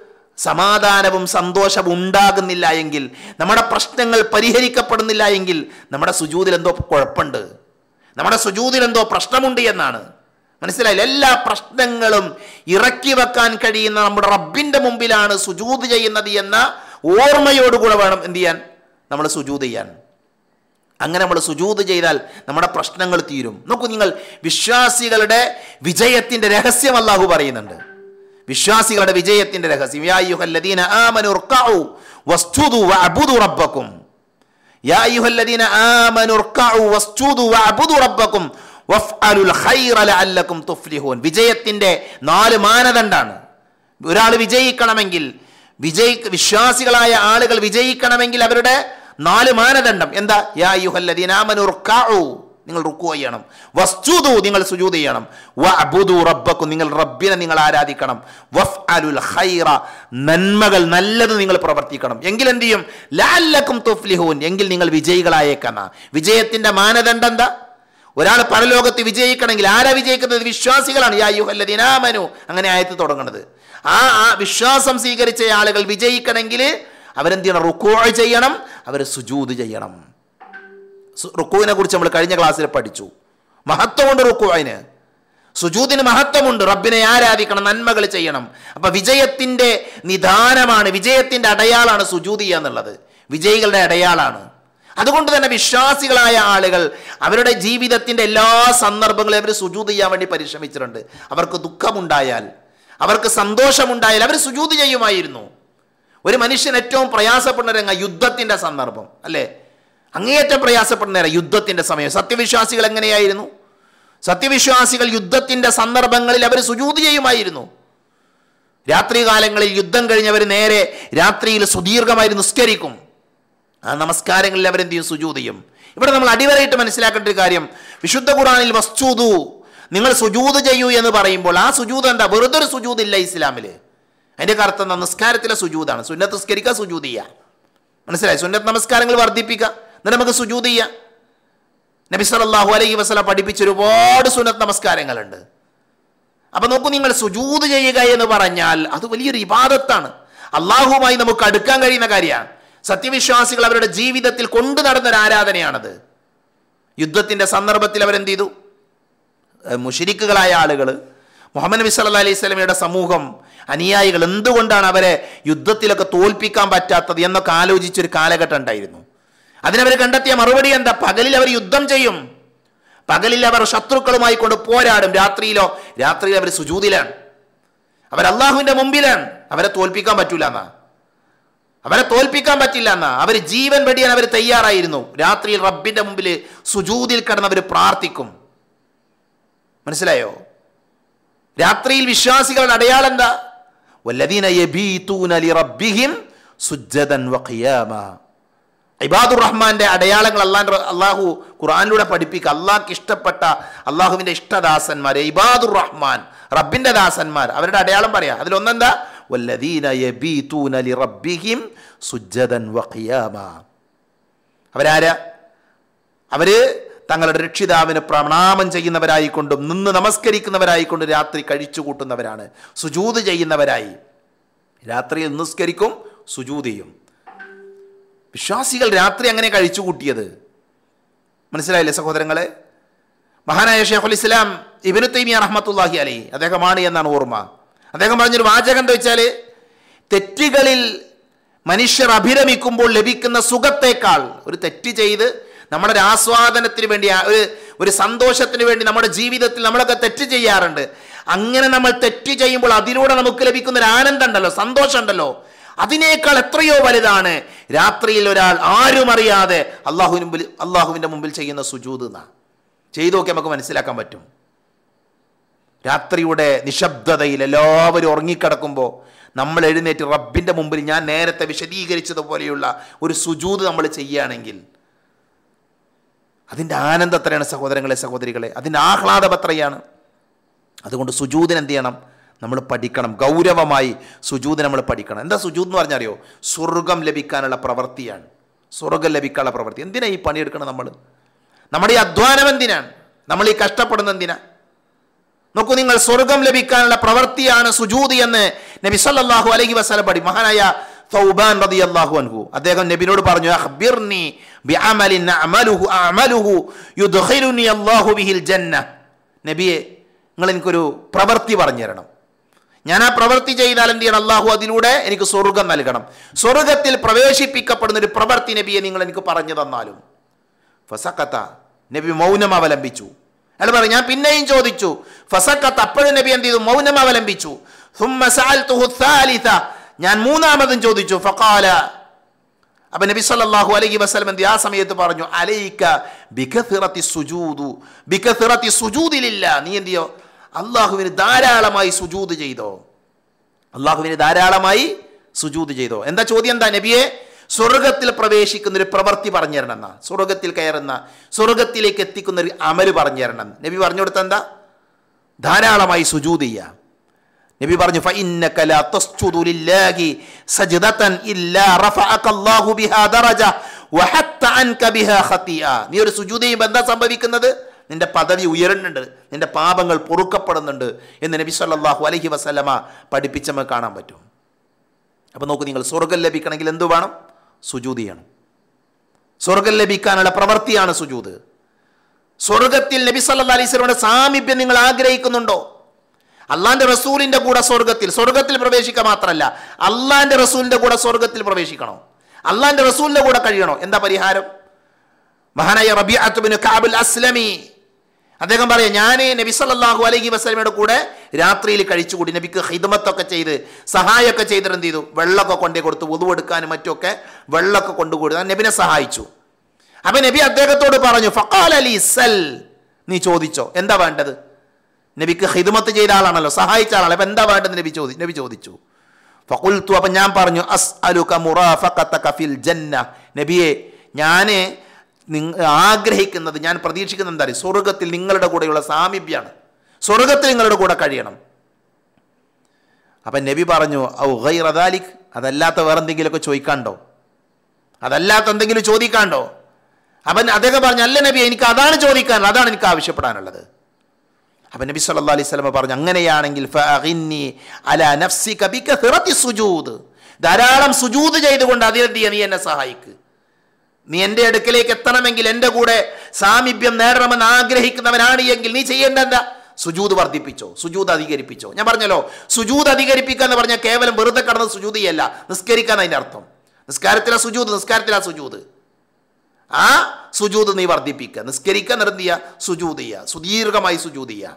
സമാധാനവും സന്തോഷവും ഉണ്ടാകുന്നില്ല എങ്കിൽ നമ്മുടെ പ്രശ്നങ്ങൾ പരിഹരിക്കപ്പെടുന്നില്ല എങ്കിൽ നമ്മുടെ സുജൂതിൽ എന്തോ കുഴപ്പമുണ്ട് നമ്മുടെ സുജൂതിൽ എന്തോ പ്രശ്നമുണ്ട് എന്നാണ് മനസ്സിലായില്ല എല്ലാ പ്രശ്നങ്ങളും ഇറക്കി വെക്കാൻ കഴിയുന്ന നമ്മുടെ റബ്ബിന്റെ മുമ്പിലാണ് സുജൂത് ചെയ്യുന്നത് എന്ന ഓർമ്മയോടുകൂടെ വേണം എന്ത് ചെയ്യാൻ നമ്മൾ സുജൂത് ചെയ്യാൻ അങ്ങനെ നമ്മൾ സുജൂത് ചെയ്താൽ നമ്മുടെ പ്രശ്നങ്ങൾ തീരും നോക്കൂ നിങ്ങൾ വിശ്വാസികളുടെ വിജയത്തിന്റെ രഹസ്യം അല്ലാഹു പറയുന്നുണ്ട് വിശ്വാസികളുടെ വിജയത്തിന്റെ രഹസ്യം യാ അയ്യുഹല്ലദീന ആമനു ഇർക്കഉ വസ്ജുദു വഅബ്ദു റബ്ബക്കും യാ അയ്യുഹല്ലദീന ആമനു ഇർക്കഉ വസ്ജുദു വഅബ്ദു റബ്ബക്കും വഫ്അലുൽ ഖൈറ ലഅല്ലക്കും തുഫ്ലിഹൂൻ വിജയത്തിന്റെ നാല് മാനദണ്ഡാണ് ഒരാൾ വിജയിക്കണമെങ്കിൽ വിജയി വിശ്വാസികളായ ആളുകൾ വിജയിക്കണമെങ്കിൽ അവരുടെ നാല് മാനദണ്ഡം എന്താ യാ അയ്യുഹല്ലദീന ആമനു ഇർക്കഉ നിങ്ങൾ റുക്കു ചെയ്യണം വസ്ജുദു നിങ്ങൾ സുജൂദ് ചെയ്യണം വഅബ്ദു റബ്ബക്കും നിങ്ങൾ റബ്ബിനെ നിങ്ങൾ ആരാധിക്കണം വഫ്അലുൽ ഖൈറ നന്മകൾ നല്ലത് നിങ്ങൾ പ്രവർത്തിക്കണം എങ്കിൽ എന്ത് ചെയ്യും ലഅല്ലക്കും തുഫ്ലിഹൂൻ എങ്കിൽ നിങ്ങൾ വിജയികളായേക്കാന്ന വിജയത്തിന്റെ മാനദണ്ഡം എന്താ ഒരാൾ പരലോകത്ത് വിജയിക്കണമെങ്കിൽ ആരാ വിജയിക്കുന്നത് വിശ്വാസികളാണ് യാ യുഹല്ലദീന ആമനു അങ്ങനെ ആയത്ത് തുടങ്ങുന്നത് ആ ആ വിശ്വാസം സ്വീകരിച്ച ആളുകൾ വിജയിക്കണമെങ്കിൽ അവരെന്ത് ചെയ്യണം റുക്കു ചെയ്യണം അവർ സുജൂദ് ചെയ്യണം റുക്കുവിനെ കുറിച്ച് നമ്മൾ കഴിഞ്ഞ ക്ലാസ്സിൽ പഠിച്ചു മഹത്വമുണ്ട് റുക്കുവിന് സുജൂദിന് മഹത്വമുണ്ട് റബ്ബിനെ ആരാധിക്കണം നന്മകൾ ചെയ്യണം അപ്പൊ വിജയത്തിന്റെ നിദാനമാണ് വിജയത്തിന്റെ അടയാളാണ് സുജൂദ് ചെയ്യുക എന്നുള്ളത് വിജയികളുടെ അടയാളാണ് അതുകൊണ്ട് തന്നെ വിശ്വാസികളായ ആളുകൾ അവരുടെ ജീവിതത്തിൻ്റെ എല്ലാ സന്ദർഭങ്ങളും അവർ സുജൂത് ചെയ്യാൻ വേണ്ടി പരിശ്രമിച്ചിട്ടുണ്ട് അവർക്ക് ദുഃഖമുണ്ടായാൽ അവർക്ക് സന്തോഷമുണ്ടായാൽ അവർ സുജൂത് ചെയ്യുമായിരുന്നു ഒരു മനുഷ്യൻ ഏറ്റവും പ്രയാസപ്പെടുന്ന രംഗ യുദ്ധത്തിൻ്റെ സന്ദർഭം അല്ലേ അങ്ങേയറ്റം പ്രയാസപ്പെടുന്ന നേരം യുദ്ധത്തിൻ്റെ സമയം സത്യവിശ്വാസികൾ എങ്ങനെയായിരുന്നു സത്യവിശ്വാസികൾ യുദ്ധത്തിൻ്റെ സന്ദർഭങ്ങളിൽ അവർ സുജൂത് ചെയ്യുമായിരുന്നു രാത്രികാലങ്ങളിൽ യുദ്ധം കഴിഞ്ഞവർ നേരെ രാത്രിയിൽ സുദീർഘമായി നിസ്കരിക്കും ആ നമസ്കാരങ്ങളിൽ അവരെന്ത് ചെയ്യും സുജൂത് ചെയ്യും ഇവിടെ നമ്മൾ അടിവരയിട്ട് മനസ്സിലാക്കേണ്ട ഒരു കാര്യം വിശുദ്ധ ഖുറാനിൽ വസ്തുതു നിങ്ങൾ സുജൂത് ചെയ്യൂ എന്ന് പറയുമ്പോൾ ആ സുജൂത് എന്താ വെറുതെ ഒരു സുജൂത് ഇല്ല ഇസ്ലാമിൽ അതിൻ്റെ അർത്ഥം എന്താ നിസ്കാരത്തിലെ സുജൂതാണ് സുന്നത്ത് നിസ്കരിക്കുക സുജൂത് ചെയ്യുക മനസ്സിലായി സുന്നത്ത് നമസ്കാരങ്ങൾ വർദ്ധിപ്പിക്കുക എന്നിട്ട് നമുക്ക് സുജൂത് ചെയ്യാം നബി സല്ലല്ലാഹു അലൈഹി വസല്ലം പഠിപ്പിച്ച ഒരുപാട് സുന്നത്ത് നമസ്കാരങ്ങളുണ്ട് അപ്പൊ നോക്കൂ നിങ്ങൾ സുജൂത് ചെയ്യുക എന്ന് പറഞ്ഞാൽ അത് വലിയൊരു ഇബാദത്താണ് അള്ളാഹുമായി നമുക്ക് അടുക്കാൻ കഴിയുന്ന കാര്യമാണ് സത്യവിശ്വാസികൾ അവരുടെ ജീവിതത്തിൽ കൊണ്ടു നടന്ന ഒരു ആരാധനയാണത് യുദ്ധത്തിന്റെ സന്ദർഭത്തിൽ അവരെന്ത് ചെയ്തു ഏഹ് മുഷിരിക്കുകളായ ആളുകൾ മുഹമ്മദ് നബി സല്ല അലൈഹി സ്വലമയുടെ സമൂഹം അനുയായികൾ എന്തുകൊണ്ടാണ് അവരെ യുദ്ധത്തിലൊക്കെ തോൽപ്പിക്കാൻ പറ്റാത്തത് എന്നൊക്കെ ആലോചിച്ചൊരു കാലഘട്ടം ഉണ്ടായിരുന്നു അതിനവർ കണ്ടെത്തിയ മറുപടി എന്താ പകലിൽ അവർ യുദ്ധം ചെയ്യും പകലിൽ അവർ ശത്രുക്കളുമായി കൊണ്ട് പോരാടും രാത്രിയിലോ രാത്രിയിൽ അവർ സുജൂതിലാണ് അവർ അള്ളാഹുവിന്റെ മുമ്പിലാണ് അവരെ തോൽപ്പിക്കാൻ പറ്റൂല എന്നാ അവരെ തോൽപ്പിക്കാൻ പറ്റില്ല എന്നാ അവർ ജീവൻ വെടിയാൻ അവർ തയ്യാറായിരുന്നു രാത്രിയിൽ റബ്ബിന്റെ മുമ്പിൽ സുജൂതിൽ കിടന്ന് അവർ പ്രാർത്ഥിക്കും മനസ്സിലായോ രാത്രിയിൽ വിശ്വാസികളുടെ അടയാളം എന്താ വല്ലദീന യബീതൂന ലിറബ്ബിഹിം സുജ്ജദൻ വഖിയാമ ഇബാദുർ റഹ്മാന്റെ അടയാളങ്ങൾ അള്ളാൻ അള്ളാഹു ഖുർആനിലൂടെ പഠിപ്പിക്കുക അള്ളാഹ്ക്ക് ഇഷ്ടപ്പെട്ട അള്ളാഹുവിന്റെ ഇഷ്ടദാസന്മാരെ ഇബാദുർ റഹ്മാൻ റബ്ബിന്റെ ദാസന്മാർ അവരുടെ അടയാളം പറയാ അതിലൊന്നെന്താ വല്ലദീന യബീതൂന ലിറബ്ബിഹിം സുജ്ജദൻ വഖിയാമ അവരാരാ അവര് തങ്ങളുടെ രക്ഷിതാവിന് പ്രണാമം ചെയ്യുന്നവരായിക്കൊണ്ടും നിന്ന് നമസ്കരിക്കുന്നവരായിക്കൊണ്ടും രാത്രി കഴിച്ചു കൂട്ടുന്നവരാണ് സുജൂത് ചെയ്യുന്നവരായി രാത്രിയിൽ നിസ്കരിക്കും സുജൂത് ചെയ്യും വിശ്വാസികൾ രാത്രി അങ്ങനെ കഴിച്ചു കൂട്ടിയത് മനസ്സിലായില്ലേ സഹോദരങ്ങളെ മഹാനായ ഷെയ്ഖുൽ ഇസ്ലാം ഇബിനു തൈമിയ റഹ്മത്തുല്ലാഹി അലി അദ്ദേഹമാണ് എന്നാണ് ഓർമ്മ അദ്ദേഹം പറഞ്ഞൊരു വാചകം എന്താ വെച്ചാൽ തെറ്റുകളിൽ മനുഷ്യർ അഭിരമിക്കുമ്പോൾ ലഭിക്കുന്ന സുഖത്തേക്കാൾ ഒരു തെറ്റ് ചെയ്ത് നമ്മുടെ ഒരു ആസ്വാദനത്തിന് വേണ്ടി ആ ഒരു ഒരു സന്തോഷത്തിന് വേണ്ടി നമ്മുടെ ജീവിതത്തിൽ നമ്മളൊക്കെ തെറ്റ് ചെയ്യാറുണ്ട് അങ്ങനെ നമ്മൾ തെറ്റ് ചെയ്യുമ്പോൾ അതിലൂടെ നമുക്ക് ലഭിക്കുന്ന ഒരു ആനന്ദം ഉണ്ടല്ലോ സന്തോഷം ഉണ്ടല്ലോ അതിനേക്കാൾ എത്രയോ വലുതാണ് രാത്രിയിൽ ഒരാൾ ആരും അറിയാതെ അള്ളാഹുവിന് മുമ്പിൽ അള്ളാഹുവിൻ്റെ മുമ്പിൽ ചെയ്യുന്ന സുജൂത് എന്നാ ചെയ്തു നോക്കി നമുക്ക് മനസ്സിലാക്കാൻ പറ്റും രാത്രിയുടെ നിശബ്ദതയിൽ എല്ലാവരും ഉറങ്ങിക്കിടക്കുമ്പോൾ നമ്മൾ എഴുന്നേറ്റ് റബ്ബിൻ്റെ മുമ്പിൽ ഞാൻ നേരത്തെ വിശദീകരിച്ചതുപോലെയുള്ള ഒരു സുജൂത് നമ്മൾ ചെയ്യുകയാണെങ്കിൽ അതിൻ്റെ ആനന്ദം എത്രയാണ് സഹോദരങ്ങളെ സഹോദരികളെ അതിൻ്റെ ആഹ്ലാദം എത്രയാണ് അതുകൊണ്ട് സുജൂദിന് എന്ത് ചെയ്യണം നമ്മൾ പഠിക്കണം ഗൗരവമായി സുജൂദ് നമ്മൾ പഠിക്കണം എന്താ സുജൂദ് എന്ന് പറഞ്ഞാൽ അറിയോ സ്വർഗം ലഭിക്കാനുള്ള പ്രവൃത്തിയാണ് സ്വർഗം ലഭിക്കാനുള്ള പ്രവൃത്തി എന്തിനാ ഈ പണിയെടുക്കണം നമ്മൾ നമ്മുടെ ഈ അധ്വാനം എന്തിനാണ് നമ്മൾ ഈ കഷ്ടപ്പെടുന്ന എന്തിനാ നോക്കൂ നിങ്ങൾ സ്വർഗം ലഭിക്കാനുള്ള പ്രവൃത്തിയാണ് സുജൂദ് എന്ന് നബി സല്ലല്ലാഹു അലൈഹി വസല്ലം പഠി മഹാനായ സൗബാൻ റളിയല്ലാഹു അൻഹു അദ്ദേഹം നബിനോട് പറഞ്ഞു അഖ്ബിർനി ബിഅമലിൻ അഅമലുഹു അഅമലുഹു യുദ്ഖിലുനി അല്ലാഹു ബിഹിൽ ജന്ന നബിയെ നിങ്ങൾ എനിക്കൊരു പ്രവൃത്തി പറഞ്ഞു തരണം ഞാൻ ആ പ്രവൃത്തി ചെയ്താൽ എന്ത് ചെയ്യണം അള്ളാഹു അതിലൂടെ എനിക്ക് സ്വർഗം നൽകണം സ്വർഗത്തിൽ പ്രവേശിപ്പിക്കപ്പെടുന്ന ഒരു പ്രവൃത്തി നബിയെ നിങ്ങൾ എനിക്ക് പറഞ്ഞു തന്നാലും ഫസക്കത്ത നബി മൗനം അവലംബിച്ചു അയാൾ പറയും ഞാൻ പിന്നെയും ചോദിച്ചു ഫസക്കത്ത് അപ്പോഴും നബി എന്ത് ചെയ്തു മൗനം അവലംബിച്ചു ثم سألته الثالثة. ഞാൻ മൂന്നാമതും ചോദിച്ചു ഫഖാല അപ്പൊ നബി സല്ലല്ലാഹു അലൈഹി വസല്ലം എന്ത് ആ സമയത്ത് പറഞ്ഞു അലൈക ബികഥിറത്തി സുജൂദു ബികഥിറത്തി സുജൂദിലില്ല നീ എന്ത് ചെയ്യോ അള്ളാഹുവിന് ധാരാളമായി സുജൂദ് ചെയ്തോ അള്ളാഹുവിന് ധാരാളമായി സുജൂദ് ചെയ്തോ എന്താ ചോദ്യം എന്താ നബിയെ സ്വർഗത്തിൽ പ്രവേശിക്കുന്ന ഒരു പ്രവൃത്തി പറഞ്ഞു തരണം എന്നാ സ്വർഗത്തിൽ കയറുന്ന സ്വർഗത്തിലേക്ക് എത്തിക്കുന്ന ഒരു അമല് പറഞ്ഞു തരണം നബി പറഞ്ഞു കൊടുത്ത എന്താ ധാരാളമായി സുജൂദ് ചെയ്യുക നബി പറഞ്ഞു فإنك لا تسجد لله سجدة إلا رفعك الله بها درجة وحتى عنك بها خطيئة നീ ഒരു സുജൂദ് ചെയ്യുമ്പോൾ എന്താ സംഭവിക്കുന്നത് നിന്റെ പദവി ഉയരുന്നുണ്ട് നിന്റെ പാപങ്ങൾ പൊറുക്കപ്പെടുന്നുണ്ട് എന്ന് നബി സല്ലല്ലാഹു അലൈഹി വസല്ലമ പഠിപ്പിച്ച് നമുക്ക് കാണാൻ പറ്റും അപ്പോൾ നോക്കൂ നിങ്ങൾ സ്വർഗം ലഭിക്കണമെങ്കിൽ എന്ത് വേണം സുജൂദ് ചെയ്യണം സ്വർഗം ലഭിക്കാനുള്ള പ്രവൃത്തിയാണ് സുജൂദ് സ്വർഗത്തിൽ നബി സല്ലല്ലാഹു അലൈഹി വസല്ലമയുടെ സാമീപ്യം നിങ്ങൾ ആഗ്രഹിക്കുന്നുണ്ടോ അള്ളാന്റെ റസൂലിന്റെ കൂടെ സ്വർഗത്തിൽ സ്വർഗത്തിൽ പ്രവേശിക്കുക മാത്രമല്ല അള്ളാന്റെ റസൂലിന്റെ കൂടെ സ്വർഗത്തിൽ പ്രവേശിക്കണോ അള്ളാന്റെ റസൂലിന്റെ കൂടെ കഴിയണോ എന്താ പരിഹാരം മഹാനായ റബിഅത്തുബിന് കാബുൽ അസ്ലമി അദ്ദേഹം പറയാം ഞാൻ നബി സല്ലല്ലാഹു അലൈഹി വസല്ലമയുടെ കൂടെ രാത്രിയിൽ കഴിച്ചുകൂടി നബിക്ക് ഹിദമത്തൊക്കെ ചെയ്ത് സഹായമൊക്കെ ചെയ്തിട്ട് എന്ത് ചെയ്തു വെള്ളമൊക്കെ കൊണ്ടേ കൊടുത്തു ഉതുവെടുക്കാനും മറ്റുമൊക്കെ വെള്ളമൊക്കെ കൊണ്ടുകൊടുത്തു ഞാൻ നബിനെ സഹായിച്ചു അപ്പൊ നബി അദ്ദേഹത്തോട് പറഞ്ഞു ഫഖാൽ അലി സൽ നീ ചോദിച്ചോ എന്താ വേണ്ടത് നബിക്ക് ഹിദമത്ത് ചെയ്ത ആളാണല്ലോ സഹായിച്ച ആളാണ് അപ്പൊ എന്താ വേണ്ടത് നബി ചോദി നബി ചോദിച്ചു ഫഖുൽത്തു അപ്പൊ ഞാൻ പറഞ്ഞു അസ് അലുക മുറാഫഖതക ഫിൽ ജന്ന നബിയെ ഞാൻ നിങ്ങ ആഗ്രഹിക്കുന്നത് ഞാൻ പ്രതീക്ഷിക്കുന്നത് എന്താ അറിയോ? സ്വർഗത്തിൽ നിങ്ങളുടെ കൂടെയുള്ള സാമീപ്യമാണ് സ്വർഗത്തിൽ നിങ്ങളുടെ കൂടെ കഴിയണം അപ്പം നബി പറഞ്ഞു ഔ ഗൈറ ദാലിക് അതല്ലാത്ത വേറെന്തെങ്കിലുമൊക്കെ ചോദിക്കാണ്ടോ അതല്ലാത്ത എന്തെങ്കിലും ചോദിക്കാണ്ടോ അവൻ അദ്ദേഹം പറഞ്ഞു അല്ല നബി എനിക്ക് അതാണ് ചോദിക്കാനുള്ളത് അതാണ് എനിക്ക് ആവശ്യപ്പെടാനുള്ളത് അപ്പം നബി സല്ലാ അലൈഹി സ്വലമ പറഞ്ഞു അങ്ങനെയാണെങ്കിൽ ഫഅഗിന്നി അലാ നഫ്സിക ബികഥറത്തി സുജൂദ് ധാരാളം സുജൂദ് ചെയ്തുകൊണ്ട് അതിനെന്ത് ചെയ്യുക? നീ എന്നെ സഹായിക്ക് നീ എൻ്റെ അടുക്കലേക്ക് എത്തണമെങ്കിൽ എൻ്റെ കൂടെ സാമീപ്യം നേടണമെന്ന് ആഗ്രഹിക്കുന്നവനാണ് എങ്കിൽ നീ ചെയ്യേണ്ട എന്താ സുജൂത് വർദ്ധിപ്പിച്ചോ സുജൂത് അധികരിപ്പിച്ചോ ഞാൻ പറഞ്ഞല്ലോ സുജൂത് അധികരിപ്പിക്കുക എന്ന് പറഞ്ഞാൽ കേവലം വെറുതെ കടന്ന് സുജൂത് ചെയ്യല്ല നിസ്കരിക്കാൻ അതിൻ്റെ അർത്ഥം നിസ്കാരത്തിലെ സുജൂത് നിസ്കാരത്തിലെ സുജൂത് ആ സുജൂത് നീ വർദ്ധിപ്പിക്കുക നിസ്കരിക്കാൻ നിർത്തിയ സുജൂത് ചെയ്യുക സുദീർഘമായി സുജൂത് ചെയ്യുക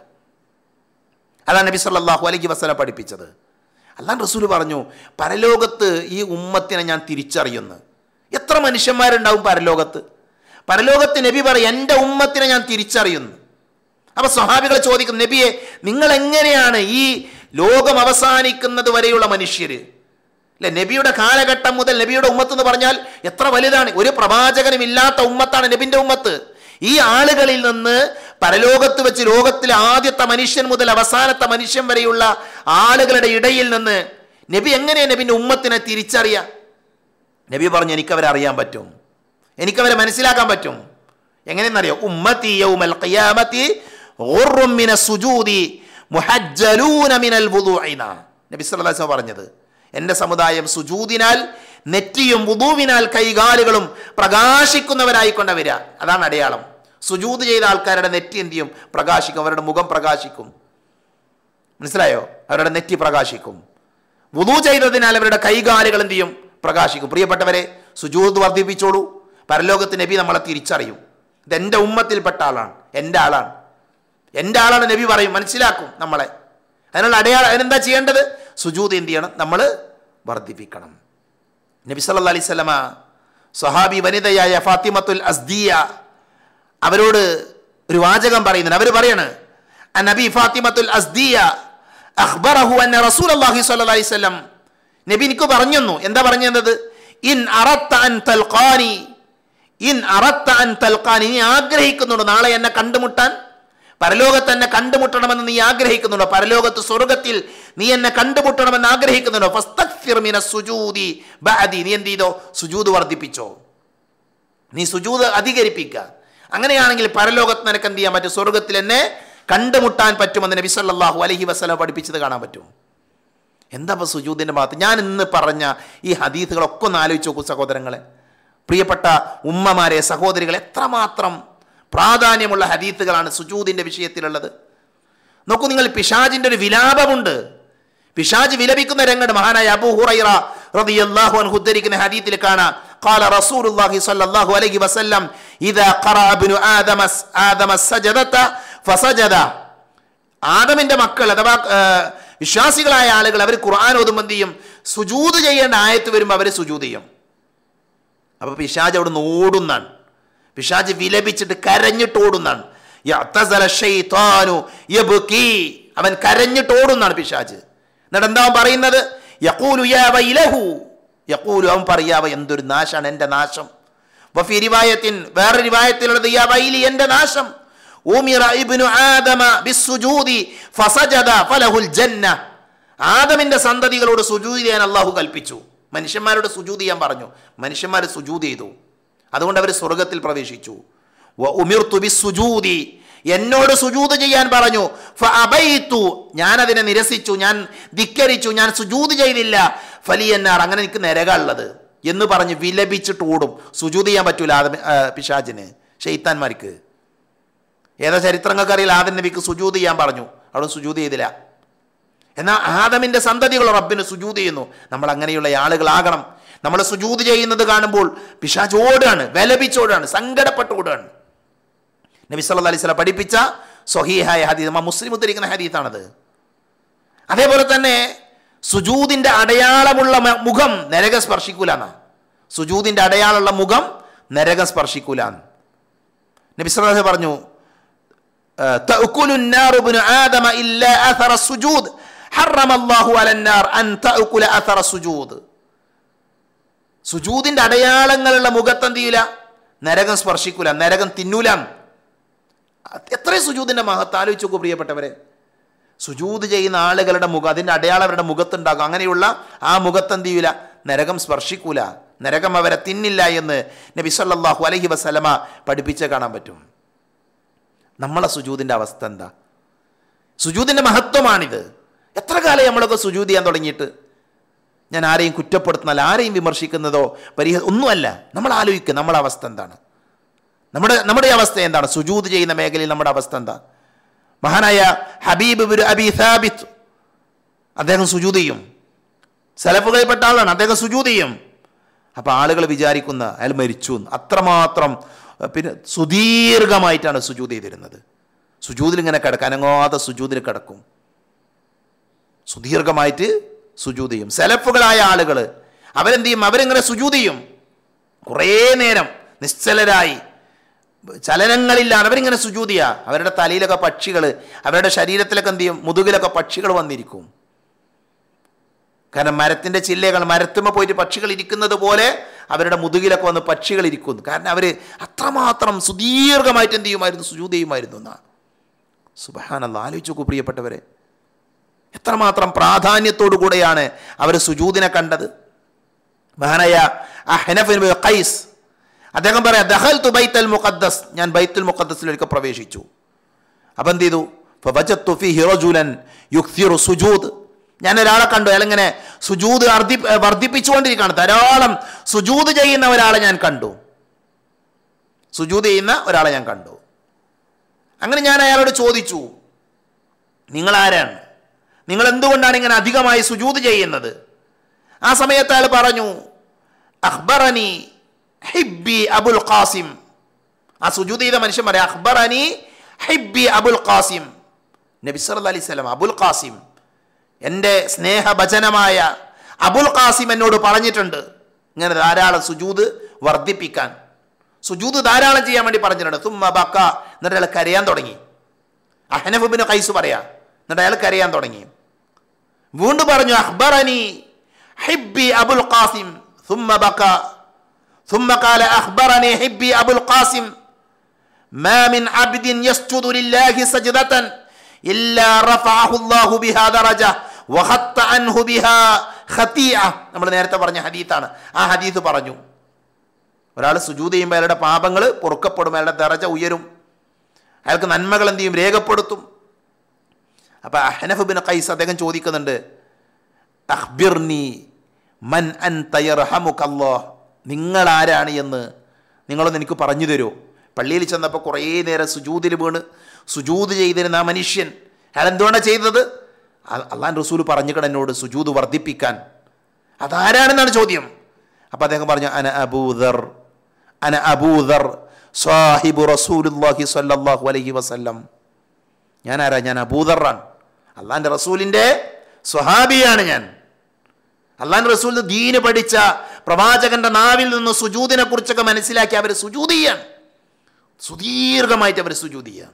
അതാണ് നബി സല്ലല്ലാഹു അലൈഹി വസല്ലം പഠിപ്പിച്ചത് അല്ലാൻ റസൂൽ പറഞ്ഞു പരലോകത്ത് ഈ ഉമ്മത്തിനെ ഞാൻ തിരിച്ചറിയുന്നു എത്ര മനുഷ്യന്മാരുണ്ടാവും പരലോകത്ത് പരലോകത്ത് നബി പറയും എൻ്റെ ഉമ്മത്തിനെ ഞാൻ തിരിച്ചറിയുന്നു അപ്പൊ സ്വഹാബികൾ ചോദിക്കും നബിയെ നിങ്ങൾ എങ്ങനെയാണ് ഈ ലോകം അവസാനിക്കുന്നത് വരെയുള്ള മനുഷ്യര് അല്ലെ നബിയുടെ കാലഘട്ടം മുതൽ നബിയുടെ ഉമ്മത്ത് എന്ന് പറഞ്ഞാൽ എത്ര വലുതാണ് ഒരു പ്രവാചകനും ഇല്ലാത്ത ഉമ്മത്താണ് നബിന്റെ ഉമ്മത്ത് ഈ ആളുകളിൽ നിന്ന് പരലോകത്ത് വെച്ച് ലോകത്തിലെ ആദ്യത്തെ മനുഷ്യൻ മുതൽ അവസാനത്തെ മനുഷ്യൻ വരെയുള്ള ആളുകളുടെ ഇടയിൽ നിന്ന് നബി എങ്ങനെയാണ് നബിന്റെ ഉമ്മത്തിനെ തിരിച്ചറിയാം നബി പറഞ്ഞു എനിക്കവരെ അറിയാൻ പറ്റും എനിക്കവരെ മനസ്സിലാക്കാൻ പറ്റും എങ്ങനെയെന്നറിയോ ഉമ്മത്തി യൗമൽ ഖിയാമത്തി ഗുർറും മിന സുജൂദി മുഹജ്ജലൂന മിനൽ വുദൂഇന നബി സല്ലല്ലാഹു അലൈഹി വസല്ലം പറഞ്ഞത് എൻ്റെ സമുദായം സുജൂദിനാൽ നെറ്റിയും വുദൂവിനാൽ കൈകാലുകളും പ്രകാശിക്കുന്നവരായിക്കൊണ്ട് വരിക അതാണ് അടയാളം സുജൂദ് ചെയ്ത ആൾക്കാരുടെ നെറ്റി എന്ത് ചെയ്യും പ്രകാശിക്കും അവരുടെ മുഖം പ്രകാശിക്കും മനസ്സിലായോ അവരുടെ നെറ്റി പ്രകാശിക്കും വുദു ചെയ്തതിനാൽ അവരുടെ കൈകാലുകൾ എന്ത് ചെയ്യും പ്രകാശിക്കും പ്രിയപ്പെട്ടവരെ സുജൂദ് വർദ്ധിപ്പിച്ചോളൂ പരലോകത്ത് നബി നമ്മളെ തിരിച്ചറിയും ഇത് എൻ്റെ ഉമ്മത്തിൽപ്പെട്ട ആളാണ് എൻ്റെ ആളാണ് എൻ്റെ ആളാണ് നബി പറയും മനസ്സിലാക്കും നമ്മളെ അതിനുള്ള അടയാളം അതിനെന്താ ചെയ്യേണ്ടത് സുജൂദ് എന്ത് ചെയ്യണം നമ്മൾ വർദ്ധിപ്പിക്കണം നബി സല്ലല്ലാഹു അലൈഹി സ്വലമ സ്വഹാബി വനിതയായ ഫാത്തിമത്തുൽ അസ്ദിയ അവരോട് ഒരു വാചകം പറയുന്നുണ്ട് അവർ പറയാണ് നബി ഫാത്തിമത്തുൽ അസ്ദിയ അഖ്ബറഹു അന്ന റസൂലുള്ളാഹി സ്വല്ലല്ലാഹു അലൈഹി വസല്ലം നബി എനിക്ക് പറഞ്ഞെന്നു എന്താ പറഞ്ഞത് ഇൻ അറത്ത അൻ തൽഖാനി ഇൻ അറത്ത അൻ തൽഖാനി നീ ആഗ്രഹിക്കുന്നുണ്ടോ നാളെ എന്നെ കണ്ടുമുട്ടാൻ പരലോകത്ത് എന്നെ കണ്ടുമുട്ടണമെന്ന് നീ ആഗ്രഹിക്കുന്നുണ്ടോ പരലോകത്ത് സ്വർഗത്തിൽ നീ എന്നെ കണ്ടുമുട്ടണമെന്ന് ആഗ്രഹിക്കുന്നുണ്ടോ ഫസ്തഗ്ഫിർ മിന സുജൂദി ബഅദി നീ എന്ത് ചെയ്തോ സുജൂദ് വർദ്ധിപ്പിച്ചോ നീ സുജൂദ് അധികരിപ്പിക്കുക അങ്ങനെയാണെങ്കിൽ പരലോകത്ത് നിനക്ക് എന്ത് ചെയ്യാൻ പറ്റും സ്വർഗത്തിൽ എന്നെ കണ്ടുമുട്ടാൻ പറ്റുമെന്ന് നബി സല്ലല്ലാഹു അലൈഹി വസല്ലം പഠിപ്പിച്ചത് കാണാൻ പറ്റും എന്താ ഇപ്പോൾ സുജൂദിൻ്റെ ഭാഗത്ത് ഞാൻ ഇന്ന് പറഞ്ഞ ഈ ഹദീസുകളൊക്കെ ഒന്ന് ആലോചിച്ച് നോക്കൂ സഹോദരങ്ങളെ പ്രിയപ്പെട്ട ഉമ്മമാരെ സഹോദരികളെ എത്രമാത്രം പ്രാധാന്യമുള്ള ഹദീത്തുകളാണ് സുജൂദിൻ്റെ വിഷയത്തിലുള്ളത് നോക്കൂ നിങ്ങൾ പിശാജിൻ്റെ ഒരു വിലാപമുണ്ട് പിശാജ് വിലപിക്കുന്ന രംഗം മഹാനായ അബൂ ഹുറൈറ റളിയല്ലാഹു അൻഹു ഉദ്ധരിക്കുന്ന ഹദീത്തിൽ കാണാം قال رسول الله صلى الله عليه وسلم إذا قرأ ابن آدم آدم السجدة فسجد ആദമിന്റെ മക്കൾ അഥവാ ആ, വിശ്വാസികളായ ആളുകൾ അവർ ഖുർആൻ ഓതുമ്പോൾ എന്ത് ചെയ്യും സുജൂത് ചെയ്യേണ്ട ആയത്ത് വരുമ്പോൾ അവർ സുജൂത് ചെയ്യും അപ്പൊ പിശാജ് അവിടെ നിന്ന് ഓടുന്നാണ് പിശാജ് വിലപിച്ചിട്ട് കരഞ്ഞിട്ട് ഓടുന്നാണ് യഅ്തസല ശൈത്താനു യബ്കി. അവൻ കരഞ്ഞിട്ട് ഓടുന്നാണ് പിശാജ് എന്നിട്ട് എന്താ അവൻ പറയുന്നത് യഖൂലു യാ വൈലഹു യഖൂലു അവൻ പറയാവ എന്തൊരു നാശാണ് എൻ്റെ നാശം വഫി റിവായത്തിൻ വേറെ റിവായത്തിലുള്ളത് യാ വൈലി എൻ്റെ നാശം ഉമിറ ഇബ്നു ആദമ ബിസ്സുജൂദി ഫസജദ ഫലഹുൽ ജന്ന ആദമിന്റെ സന്തതികളോട് സുജൂദ് ചെയ്യാൻ അള്ളാഹു കൽപ്പിച്ചു മനുഷ്യന്മാരോട് സുജൂദ് ചെയ്യാൻ പറഞ്ഞു മനുഷ്യന്മാർ സുജൂദ് ചെയ്തു അതുകൊണ്ട് അവർ സ്വർഗത്തിൽ പ്രവേശിച്ചു വ ഉമിർത്തു ബിസ്സുജൂദി എന്നോട് സുജൂദ് ചെയ്യാൻ പറഞ്ഞു ഫഅബൈതു ഞാൻ അതിനെ നിരസിച്ചു ഞാൻ ധിക്കരിച്ചു ഞാൻ സുജൂദ് ചെയ്തില്ല ഫലിയന്നാർ അങ്ങനെ എനിക്ക് നരകമുള്ളത് എന്ന് പറഞ്ഞ് വിലപിച്ചിട്ട് ഓടും സുജൂദ് ചെയ്യാൻ പറ്റൂല ആദം ആ, പിശാചിന് ഷെയ്ത്താന്മാർക്ക് ഏതാ ചരിത്രങ്ങൾക്ക് അറിയില്ല ആദം നബിക്ക് സുജൂദ് ചെയ്യാൻ പറഞ്ഞു അവിടെ സുജൂദ് ചെയ്തില്ല എന്നാൽ ആദമിന്റെ സന്തതികൾ റബ്ബിന് സുജൂത് ചെയ്യുന്നു നമ്മൾ അങ്ങനെയുള്ള ആളുകളാകണം നമ്മൾ സുജൂത് ചെയ്യുന്നത് കാണുമ്പോൾ പിശാചോടാണ് വിലപിച്ചോടാണ് സങ്കടപ്പെട്ടോടാണ് നബി സല്ലല്ലാഹു അലൈഹി വസല്ലം പഠിപ്പിച്ച സ്വഹീഹായ ഹദീസ് നമ്മ മുസ്ലിം ഉദ്ധരിക്കുന്ന ഹദീസാണത് അതേപോലെ തന്നെ സുജൂദിന്റെ അടയാളമുള്ള മ- മുഖം നരകം സ്പർശിക്കൂലെന്ന സുജൂദിന്റെ അടയാളമുള്ള മുഖം നരകം സ്പർശിക്കൂലെന്ന് നബി സല്ലല്ലാഹു അലൈഹി വസല്ലം പറഞ്ഞു تأكل النار ابن آدم إلا أثر السجود حرم الله على النار أن تأكل أثر السجود സുജൂദിന്റെ അടയാളങ്ങളുള്ള മുഖത്തെന്ത് ചെയ്യൂല നരകം സ്പർശിക്കൂല നരകം തിന്നൂല എത്ര സുജൂദിന്റെ മഹത്ത് ആലോചിച്ച് നോക്കൂ പ്രിയപ്പെട്ടവരെ സുജൂത് ചെയ്യുന്ന ആളുകളുടെ മുഖം അതിന്റെ അടയാളം അവരുടെ മുഖത്തുണ്ടാകും അങ്ങനെയുള്ള ആ മുഖത്തെന്ത് ചെയ്യൂല നരകം സ്പർശിക്കൂല നരകം അവരെ തിന്നില്ല എന്ന് നബി സല്ലല്ലാഹു അലൈഹി വസല്ലമ പഠിപ്പിച്ച് കാണാൻ പറ്റും നമ്മളെ സുജൂതിൻ്റെ അവസ്ഥ എന്താ സുജൂതിൻ്റെ മഹത്വമാണിത് എത്ര കാലം നമ്മളൊക്കെ സുജൂത് ചെയ്യാൻ തുടങ്ങിയിട്ട് ഞാൻ ആരെയും കുറ്റപ്പെടുത്തുന്നല്ല ആരെയും വിമർശിക്കുന്നതോ പരിഹ ഒന്നുമല്ല നമ്മൾ ആലോചിക്കുക നമ്മുടെ അവസ്ഥ എന്താണ് നമ്മുടെ നമ്മുടെ അവസ്ഥ എന്താണ് സുജൂത് ചെയ്യുന്ന മേഖലയിൽ നമ്മുടെ അവസ്ഥ എന്താ മഹാനായ ഹബീബ് ബിൻ അബി സാബിത്ത് അദ്ദേഹം സുജൂത് ചെയ്യും സലഫുകളിൽപ്പെട്ട ആളാണ് അദ്ദേഹം സുജൂത് ചെയ്യും അപ്പോൾ ആളുകൾ വിചാരിക്കുന്ന അയാൾ മരിച്ചു എന്ന്. അത്രമാത്രം അഹ് പിന്നെ സുദീർഘമായിട്ടാണ് സുജൂത് ചെയ്തിരുന്നത് സുജൂതിൽ ഇങ്ങനെ കിടക്കും അനങ്ങാതെ സുജൂതിൽ കിടക്കും സുദീർഘമായിട്ട് സുജൂത് ചെയ്യും സെലഫുകളായ ആളുകൾ അവരെന്ത് ചെയ്യും അവരിങ്ങനെ സുജൂത് ചെയ്യും കുറേ നേരം നിശ്ചലരായി ചലനങ്ങളില്ലാതെ അവരിങ്ങനെ സുജൂത് ചെയ്യുക അവരുടെ തലയിലൊക്കെ പക്ഷികൾ അവരുടെ ശരീരത്തിലൊക്കെ എന്ത് ചെയ്യും മുതുകിലൊക്കെ പക്ഷികൾ വന്നിരിക്കും കാരണം മരത്തിൻ്റെ ചില്ലകൾ മരത്തുമ്മ പോയിട്ട് പക്ഷികൾ ഇരിക്കുന്നത് പോലെ അവരുടെ മുതുകിലൊക്കെ വന്ന് പക്ഷികൾ ഇരിക്കുന്നു കാരണം അവർ അത്രമാത്രം സുദീർഘമായിട്ട് എന്ത് ചെയ്യുമായിരുന്നു സുജൂത് ചെയ്യുമായിരുന്നു എന്നാ സുബഹാനല്ല ആലോചിച്ചു നോക്കൂ പ്രിയപ്പെട്ടവരെ എത്രമാത്രം പ്രാധാന്യത്തോടു കൂടെയാണ് അവർ സുജൂദിനെ കണ്ടത് മഹാനായ അഹ്നഫ് ബിൻ ഖൈസ് അദ്ദേഹം പറയാം ദഹൽതു ബൈത്തൽ മുഖദ്ദസ് ഞാൻ ബൈത്തുൽ മുഖദ്ദസിലേക്ക് പ്രവേശിച്ചു അപ്പം എന്ത് ചെയ്തു ഫവജത്തു ഫീഹി റജുലൻ യുക്തിറു സുജൂദ് ഞാൻ ഒരാളെ കണ്ടു അയാൾ ഇങ്ങനെ സുജൂദ് അർദ്ധി വർദ്ധിപ്പിച്ചുകൊണ്ടിരിക്കുകയാണ് ധാരാളം സുജൂദ് ചെയ്യുന്ന ഒരാളെ ഞാൻ കണ്ടു സുജൂദ് ചെയ്യുന്ന ഒരാളെ ഞാൻ കണ്ടു അങ്ങനെ ഞാൻ അയാളോട് ചോദിച്ചു നിങ്ങൾ ആരാണ് നിങ്ങൾ എന്തുകൊണ്ടാണ് ഇങ്ങനെ അധികമായി സുജൂദ് ചെയ്യുന്നത് ആ സമയത്ത് അയാൾ പറഞ്ഞു അഖ്ബറനി ഹിബി അബുൽ ഖാസിം ആ സുജൂദ് ചെയ്ത മനുഷ്യൻ പറയാം അഖ്ബറനി ഹിബി അബുൽ ഖാസിം നബി സല്ലല്ലാഹു അലൈഹി വസല്ലം അബുൽ ഖാസിം എൻ്റെ സ്നേഹഭജനമായ അബുൽ ഖാസിം എന്നോട് പറഞ്ഞിട്ടുണ്ട് ഇങ്ങനെ ധാരാളം സുജൂദ് വർദ്ധിപ്പിക്കാൻ സുജൂദ് ധാരാളം ചെയ്യാൻ വേണ്ടി പറഞ്ഞിട്ടുണ്ട് തുമ്മ ബക്ക എന്നിട്ട് അയാൾ കരയാൻ തുടങ്ങി അഹനഫുബിന് കൈസ് പറയാ എന്നിട്ട് അയാൾ കരയാൻ തുടങ്ങി വീണ്ടും പറഞ്ഞു അഖ്ബറനി ഹിബി അബുൽ ഖാസിം ثم بكى ثم قال أخبرني حبي أبو القاسم ما من عبد يسجد لله سجدة إلا رفعه الله بها درجة وخط عنه بها خطيئة നമ്മൾ നേരത്തെ പറഞ്ഞ ഹദീത്താണ് ആ ഹദീത്ത് പറഞ്ഞു ഒരാൾ സുജൂത് ചെയ്യുമ്പോൾ അയാളുടെ പാപങ്ങൾ പൊറുക്കപ്പെടും അയാളുടെ ദറജ ഉയരും അയാൾക്ക് നന്മകൾ എന്ത് ചെയ്യും രേഖപ്പെടുത്തും അപ്പോൾ അഹനഫ് ബിൻ ഖൈസ് അദ്ദേഹം ചോദിക്കുന്നുണ്ട് അഖ്ബിർനി മൻ അൻ തയർഹമുക്കല്ലോ നിങ്ങൾ ആരാണ് എന്ന് നിങ്ങളൊന്ന് എനിക്ക് പറഞ്ഞു തരുമോ പള്ളിയിൽ ചെന്നപ്പോൾ കുറേ നേരം സുജൂതിൽ വീണ് സുജൂത് ചെയ്തിരുന്ന ആ മനുഷ്യൻ അയാൾ എന്തുകൊണ്ടാണ് ചെയ്തത് അള്ളാൻ റസൂൽ പറഞ്ഞിക്കണ എന്നോട് സുജൂത് വർദ്ധിപ്പിക്കാൻ അതാരാണെന്നാണ് ചോദ്യം അപ്പോൾ അദ്ദേഹം പറഞ്ഞു അന അബൂദർ അന അബൂദർ സാഹിബു റസൂലുല്ലാഹി സ്വല്ലല്ലാഹു അലൈഹി വസല്ലം ഞാൻ ആരാ ഞാൻ അബൂദറാണ് അള്ളാൻ്റെ റസൂലിൻ്റെ സ്വഹാബിയാണ് ഞാൻ അള്ളാൻ റസൂൽ ദീന് പഠിച്ച പ്രവാചകന്റെ നാവിൽ നിന്ന് സുജൂദിനെ കുറിച്ചൊക്കെ മനസ്സിലാക്കി അവർ സുജൂത് ചെയ്യാൻ സുദീർഘമായിട്ട് അവർ സുജൂത് ചെയ്യാൻ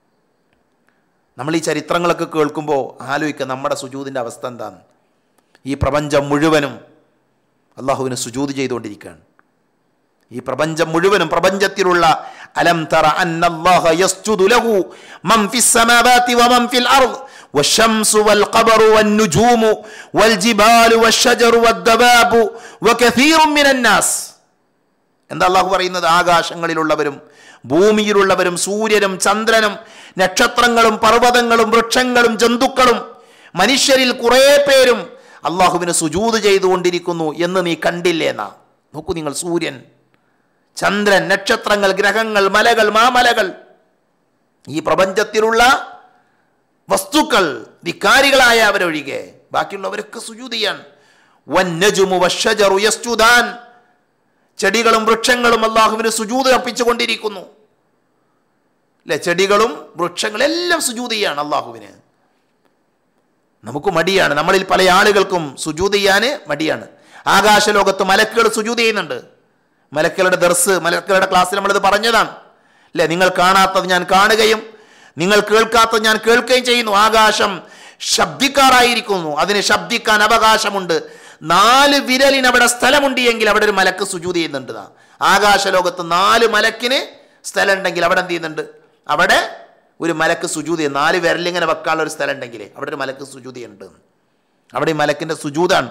നമ്മൾ ഈ ചരിത്രങ്ങളൊക്കെ കേൾക്കുമ്പോൾ ആലോചിക്കുക നമ്മുടെ സുജൂതിൻ്റെ അവസ്ഥ എന്താണ് ഈ പ്രപഞ്ചം മുഴുവനും അള്ളാഹുവിന് സുജൂത് ചെയ്തുകൊണ്ടിരിക്കുകയാണ് ഈ പ്രപഞ്ചം മുഴുവനും പ്രപഞ്ചത്തിലുള്ള അലം തറ അന്നല്ലാഹ യസ്ജുദു ലഹു മൻ ഫിസ് സമാവാതി വമൻ ഫിൽ അർദ് والشمس والقمر والنجوم والجبال والشجر والدباب وكثير من الناس എന്താ അള്ളാഹു പറയുന്നത് ആകാശങ്ങളിലുള്ളവരും ഭൂമിയിലുള്ളവരും സൂര്യനും ചന്ദ്രനും നക്ഷത്രങ്ങളും പർവ്വതങ്ങളും വൃക്ഷങ്ങളും ജന്തുക്കളും മനുഷ്യരിൽ കുറേ പേരും അള്ളാഹുവിന് സുജൂത് ചെയ്തുകൊണ്ടിരിക്കുന്നു എന്ന് നീ കണ്ടില്ലേന്നാ നോക്കൂ നിങ്ങൾ സൂര്യൻ ചന്ദ്രൻ നക്ഷത്രങ്ങൾ ഗ്രഹങ്ങൾ മലകൾ മാമലകൾ ഈ പ്രപഞ്ചത്തിലുള്ള വസ്തുക്കൾ ധിക്കാരികളായ അവരൊഴികെ ബാക്കിയുള്ളവരൊക്കെ സുജൂത് ചെയ്യാൻ വന്നജുമു വശജറു യസ്ജുദാൻ ചെടികളും വൃക്ഷങ്ങളും അള്ളാഹുവിന് സുജൂത് അർപ്പിച്ചുകൊണ്ടിരിക്കുന്നു അല്ലെ ചെടികളും വൃക്ഷങ്ങളും എല്ലാം സുജൂത് ചെയ്യാണ് അള്ളാഹുവിന് നമുക്ക് മടിയാണ് നമ്മളിൽ പല ആളുകൾക്കും സുജൂത് ചെയ്യാൻ മടിയാണ് ആകാശലോകത്ത് മലക്കുകൾ സുജൂത് ചെയ്യുന്നുണ്ട് മലക്കുകളുടെ ദർസ് മലക്കുകളുടെ ക്ലാസ്സിൽ നമ്മളിത് പറഞ്ഞതാണ് അല്ലെ നിങ്ങൾ കാണാത്തത് ഞാൻ കാണുകയും നിങ്ങൾ കേൾക്കാത്തത് ഞാൻ കേൾക്കുകയും ചെയ്യുന്നു ആകാശം ശബ്ദിക്കാറായിരിക്കുന്നു അതിന് ശബ്ദിക്കാൻ അവകാശമുണ്ട് നാല് വിരലിന് അവിടെ സ്ഥലമുണ്ട് എങ്കിൽ അവിടെ ഒരു മലക്ക് സുജൂത് ചെയ്യുന്നുണ്ട് നാ. ആകാശലോകത്ത് നാല് മലക്കിന് സ്ഥലം ഉണ്ടെങ്കിൽ അവിടെ എന്ത് ചെയ്യുന്നുണ്ട് അവിടെ ഒരു മലക്ക് സുജൂത് ചെയ്യും നാല് വിരലിങ്ങനെ വെക്കാനുള്ള ഒരു സ്ഥലം ഉണ്ടെങ്കിൽ അവിടെ ഒരു മലക്ക് സുജൂത് ചെയ്യുന്നുണ്ട് അവിടെ ഈ മലക്കിന്റെ സുജൂതാണ്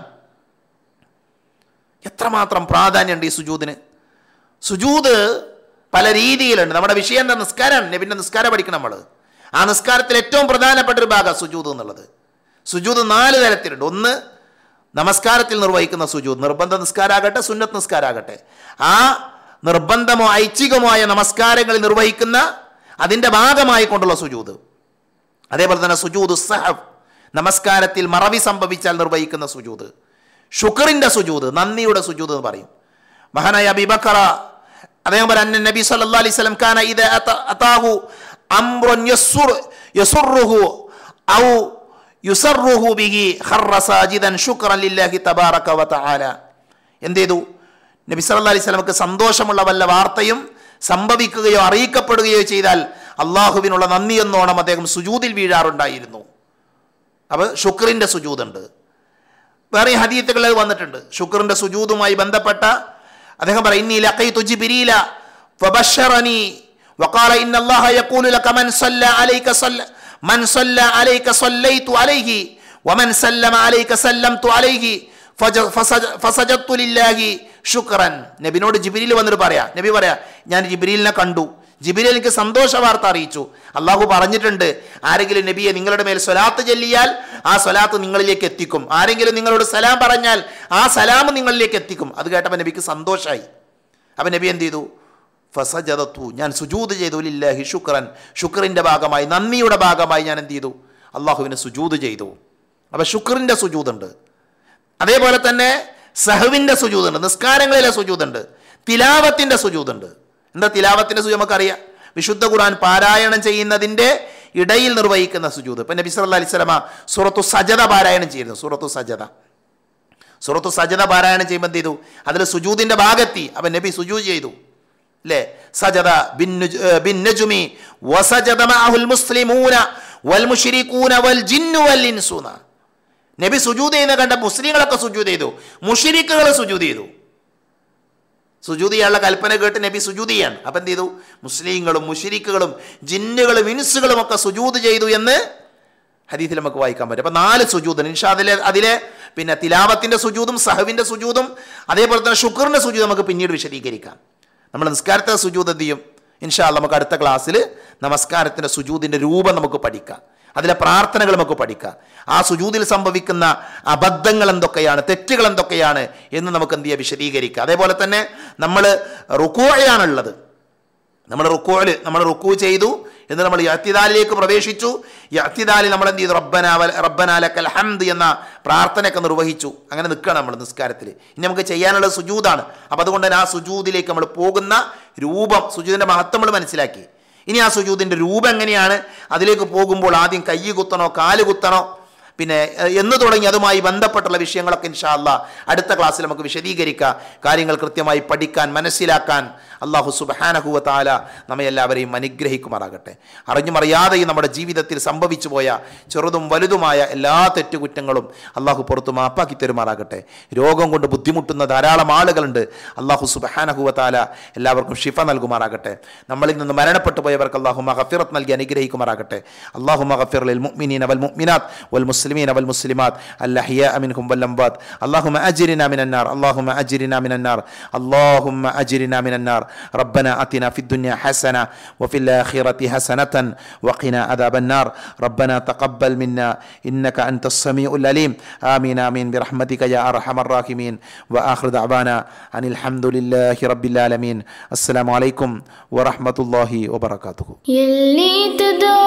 എത്രമാത്രം പ്രാധാന്യമുണ്ട് ഈ സുജൂദിന് സുജൂദ് പല രീതിയിലുണ്ട് നമ്മുടെ വിഷയം എന്താ നിസ്കാരമാണ് നബിന്റെ നിസ്കാരം പഠിക്കണം നമ്മൾ ആ നിസ്കാരത്തിൽ ഏറ്റവും പ്രധാനപ്പെട്ട ഒരു ഭാഗം സുജൂദ് എന്നുള്ളത് സുജൂദ് നാല് തരത്തിലുണ്ട് ഒന്ന് നമസ്കാരത്തിൽ നിർവഹിക്കുന്ന സുജൂദ് നിർബന്ധ നിസ്കാരാകട്ടെ സുന്നത്ത് നിസ്കാരാകട്ടെ ആ നിർബന്ധമോ ഐച്ഛികമോ ആയ നമസ്കാരങ്ങളിൽ നിർവഹിക്കുന്ന അതിൻ്റെ ഭാഗമായി കൊണ്ടുള്ള സുജൂദ് അതേപോലെ തന്നെ സുജൂദ് സഹബ് നമസ്കാരത്തിൽ മറവി സംഭവിച്ചാൽ നിർവഹിക്കുന്ന സുജൂദ് ഷുക്കറിന്റെ സുജൂദ് നന്ദിയുടെ സുജൂദ് എന്ന് പറയും മഹാനായ അബിബക്കറ അദ്ദേഹം പറയാൻ അന്ന നബി സല്ലല്ലാഹു അലൈഹി വസല്ലം കാന ഇദ അത- അതാഹു അംറുൻ യസ്സുർ യസുറുഹു ഔ യുസറുഹു ബിഹി ഖറ സാജിദൻ ശുക്രൻ ലില്ലാഹി തബാറക വ തആല എന്ത് ചെയ്തു നബി സല്ലല്ലാഹു അലൈഹി വസല്ലമക്ക് സന്തോഷമുള്ള വല്ല വാർത്തയും സംഭവിക്കുകയോ അറിയിക്കപ്പെടുകയോ ചെയ്താൽ അള്ളാഹുവിനുള്ള നന്ദി എന്നോണം അദ്ദേഹം സുജൂദിൽ വീഴാറുണ്ടായിരുന്നു അപ്പോൾ ശുക്രിന്റെ സുജൂദുണ്ട് വേറെ ഹദീത്തുകളിൽ വന്നിട്ടുണ്ട് ശുക്രിന്റെ സുജൂദുമായി ബന്ധപ്പെട്ട അദ്ദേഹം പറയും ഇന്നി ലഖൈതു ജിബ്രീല ഫബശറനി وقال ان الله يقول لك من صلى عليك صلى من صلى عليك صليت عليه ومن سلم عليك سلمت عليه ഫജ- ഫസജ- ഫസജത്തു ലില്ലാഹി ശുക്രൻ നബിനോട് ജിബിരിൽ വന്നിട്ട് പറയാ നബി പറയാ ഞാൻ ജിബിരിലിനെ കണ്ടു ജിബിരി എനിക്ക് സന്തോഷ വാർത്ത അറിയിച്ചു അള്ളാഹു പറഞ്ഞിട്ടുണ്ട് ആരെങ്കിലും നബിയെ നിങ്ങളുടെ മേൽ സ്വലാത്ത് ചൊല്ലിയാൽ ആ സ്വലാത്ത് നിങ്ങളിലേക്ക് എത്തിക്കും ആരെങ്കിലും നിങ്ങളോട് സലാം പറഞ്ഞാൽ ആ സലാം നിങ്ങളിലേക്ക് എത്തിക്കും അത് കേട്ടപ്പോൾ നബിക്ക് സന്തോഷമായി അപ്പം നബി എന്ത് ചെയ്തു ഫസജതത്തു ഞാൻ സുജൂത് ചെയ്തു ലില്ലാഹി ശുക്രൻ ശുക്രിൻ്റെ ഭാഗമായി നന്ദിയുടെ ഭാഗമായി ഞാൻ എന്ത് ചെയ്തു അള്ളാഹുവിന് സുജൂത് ചെയ്തു അപ്പം ശുക്രിൻ്റെ സുജൂതുണ്ട് അതേപോലെ തന്നെ സഹവിൻ്റെ സുജൂതുണ്ട് നിസ്കാരങ്ങളിലെ സുജൂതുണ്ട് തിലാവത്തിൻ്റെ സുജൂതുണ്ട് എന്താ തിലാവത്തിൻ്റെ സുജു നമുക്കറിയാം വിശുദ്ധ ഖുർആൻ പാരായണം ചെയ്യുന്നതിൻ്റെ ഇടയിൽ നിർവഹിക്കുന്ന സുജൂത് ഇപ്പം നബി സല്ലല്ലാഹു അലൈഹി വസല്ലമ സൂറത്തു സജദ പാരായണം ചെയ്യുന്നു സൂറത്തു സജദ സൂറത്തു സജദ പാരായണം ചെയ്യുമ്പോൾ എന്ത് ചെയ്തു അതിൽ സുജൂദിൻ്റെ ഭാഗത്തി അവൻ നബി സുജൂദ് ചെയ്തു അല്ലേ സജദ ബിന്നുജ്- ഏ, ബിന്നജുമി വസജദ മഅഹുൽ മുസ്ലിമൂന വൽ മുശ്രികൂന വൽ ജിന്നു വൽ ഇൻസുന നബി സുജൂദ് ചെയ്യുന്ന കണ്ട മുസ്ലിങ്ങളൊക്കെ സുജൂദ് ചെയ്തു മുഷിരിക്കുകൾ സുജൂദ് ചെയ്തു സുജൂദ് ചെയ്യാനുള്ള കൽപ്പന കേട്ട് നബി സുജൂദ് ചെയ്യാണ് അപ്പം എന്ത് ചെയ്തു മുസ്ലിങ്ങളും മുഷിരിക്കുകളും ജിന്നുകളും ഇൻസുകളും ഒക്കെ സുജൂദ് ചെയ്തു എന്ന് ഹദീസിൽ നമുക്ക് വായിക്കാൻ പറ്റും അപ്പം നാല് സുജൂദ് ഇൻഷാ അതിലെ അതിലെ പിന്നെ തിലാവത്തിൻ്റെ സുജൂദും സഹവിൻ്റെ സുജൂദും അതേപോലെ തന്നെ ഷുക്കറിൻ്റെ സുജൂദ് നമുക്ക് പിന്നീട് വിശദീകരിക്കാം നമ്മൾ നിസ്കാരത്തെ സുജൂദ് എന്ത് ചെയ്യും ഇൻഷാ അല്ലാ നമുക്ക് അടുത്ത ക്ലാസ്സിൽ നമസ്കാരത്തിൻ്റെ സുജൂദിൻ്റെ രൂപം നമുക്ക് പഠിക്കാം അതിലെ പ്രാർത്ഥനകൾ നമുക്ക് പഠിക്കാം ആ സുജൂദിൽ സംഭവിക്കുന്ന അബദ്ധങ്ങൾ എന്തൊക്കെയാണ് തെറ്റുകൾ എന്തൊക്കെയാണ് എന്ന് നമുക്ക് എന്ത് ചെയ്യാം വിശദീകരിക്കാം അതേപോലെ തന്നെ നമ്മൾ റുക്കോയാണുള്ളത് നമ്മൾ റുക്കോയിൽ നമ്മൾ റുക്കു ചെയ്തു എന്ന് നമ്മൾ യത്തിദാലിലേക്ക് പ്രവേശിച്ചു യത്തിദാലിൽ നമ്മൾ എന്ത് ചെയ്തു റബ്ബന വല- റബ്ബന ലക്കൽ ഹംദ് എന്ന പ്രാർത്ഥനയൊക്കെ നിർവഹിച്ചു അങ്ങനെ നിൽക്കണം നമ്മൾ നിസ്കാരത്തിൽ ഇനി നമുക്ക് ചെയ്യാനുള്ള സുജൂതാണ് അപ്പോൾ അതുകൊണ്ട് തന്നെ ആ സുജൂദിലേക്ക് നമ്മൾ പോകുന്ന രൂപം സുജൂദിൻ്റെ മഹത്വം നമ്മൾ മനസ്സിലാക്കി ഇനി ആ സുജൂദിൻ്റെ രൂപം എങ്ങനെയാണ് അതിലേക്ക് പോകുമ്പോൾ ആദ്യം കൈ കുത്തണോ കാല് കുത്തണോ പിന്നെ എഹ്, എന്ന് തുടങ്ങി അതുമായി ബന്ധപ്പെട്ടുള്ള വിഷയങ്ങളൊക്കെ ഇൻഷാ അല്ലാ അടുത്ത ക്ലാസ്സിൽ നമുക്ക് വിശദീകരിക്കാം കാര്യങ്ങൾ കൃത്യമായി പഠിക്കാൻ മനസ്സിലാക്കാൻ അള്ളാഹു സുബഹാനഹുവ താല നമ്മെ എല്ലാവരെയും അനുഗ്രഹിക്കുമാറാകട്ടെ അറിഞ്ഞും അറിയാതെയും നമ്മുടെ ജീവിതത്തിൽ സംഭവിച്ചു പോയ ചെറുതും വലുതുമായ എല്ലാ തെറ്റുകുറ്റങ്ങളും അള്ളാഹു പുറത്തു മാപ്പാക്കി തരുമാറാകട്ടെ രോഗം കൊണ്ട് ബുദ്ധിമുട്ടുന്ന ധാരാളം ആളുകളുണ്ട് അള്ളാഹു സുബഹാനഹുവ താല എല്ലാവർക്കും ഷിഫ നൽകുമാറാകട്ടെ നമ്മളിൽ നിന്ന് മരണപ്പെട്ടു പോയവർക്ക് അള്ളാഹു മഹഫിറത്ത് നൽകി അനുഗ്രഹിക്കുമാറാകട്ടെ അള്ളാഹു മഹഫിർ المؤمنين والمؤمنات والمسلمين والمسلمات الأحياء منهم والأموات اللهم أجرنا من النار اللهم أجرنا من النار اللهم أجرنا من النار ربنا أتنا في الدنيا حسنة وفي الآخرة حسنة وقنا عذاب النار ربنا تقبل منا إنك أنت السميع العليم آمين آمين برحمتك يا أرحم الراحمين وآخر دعوانا أن الحمد لله رب العالمين السلام عليكم ورحمة الله وبركاته يلي تدور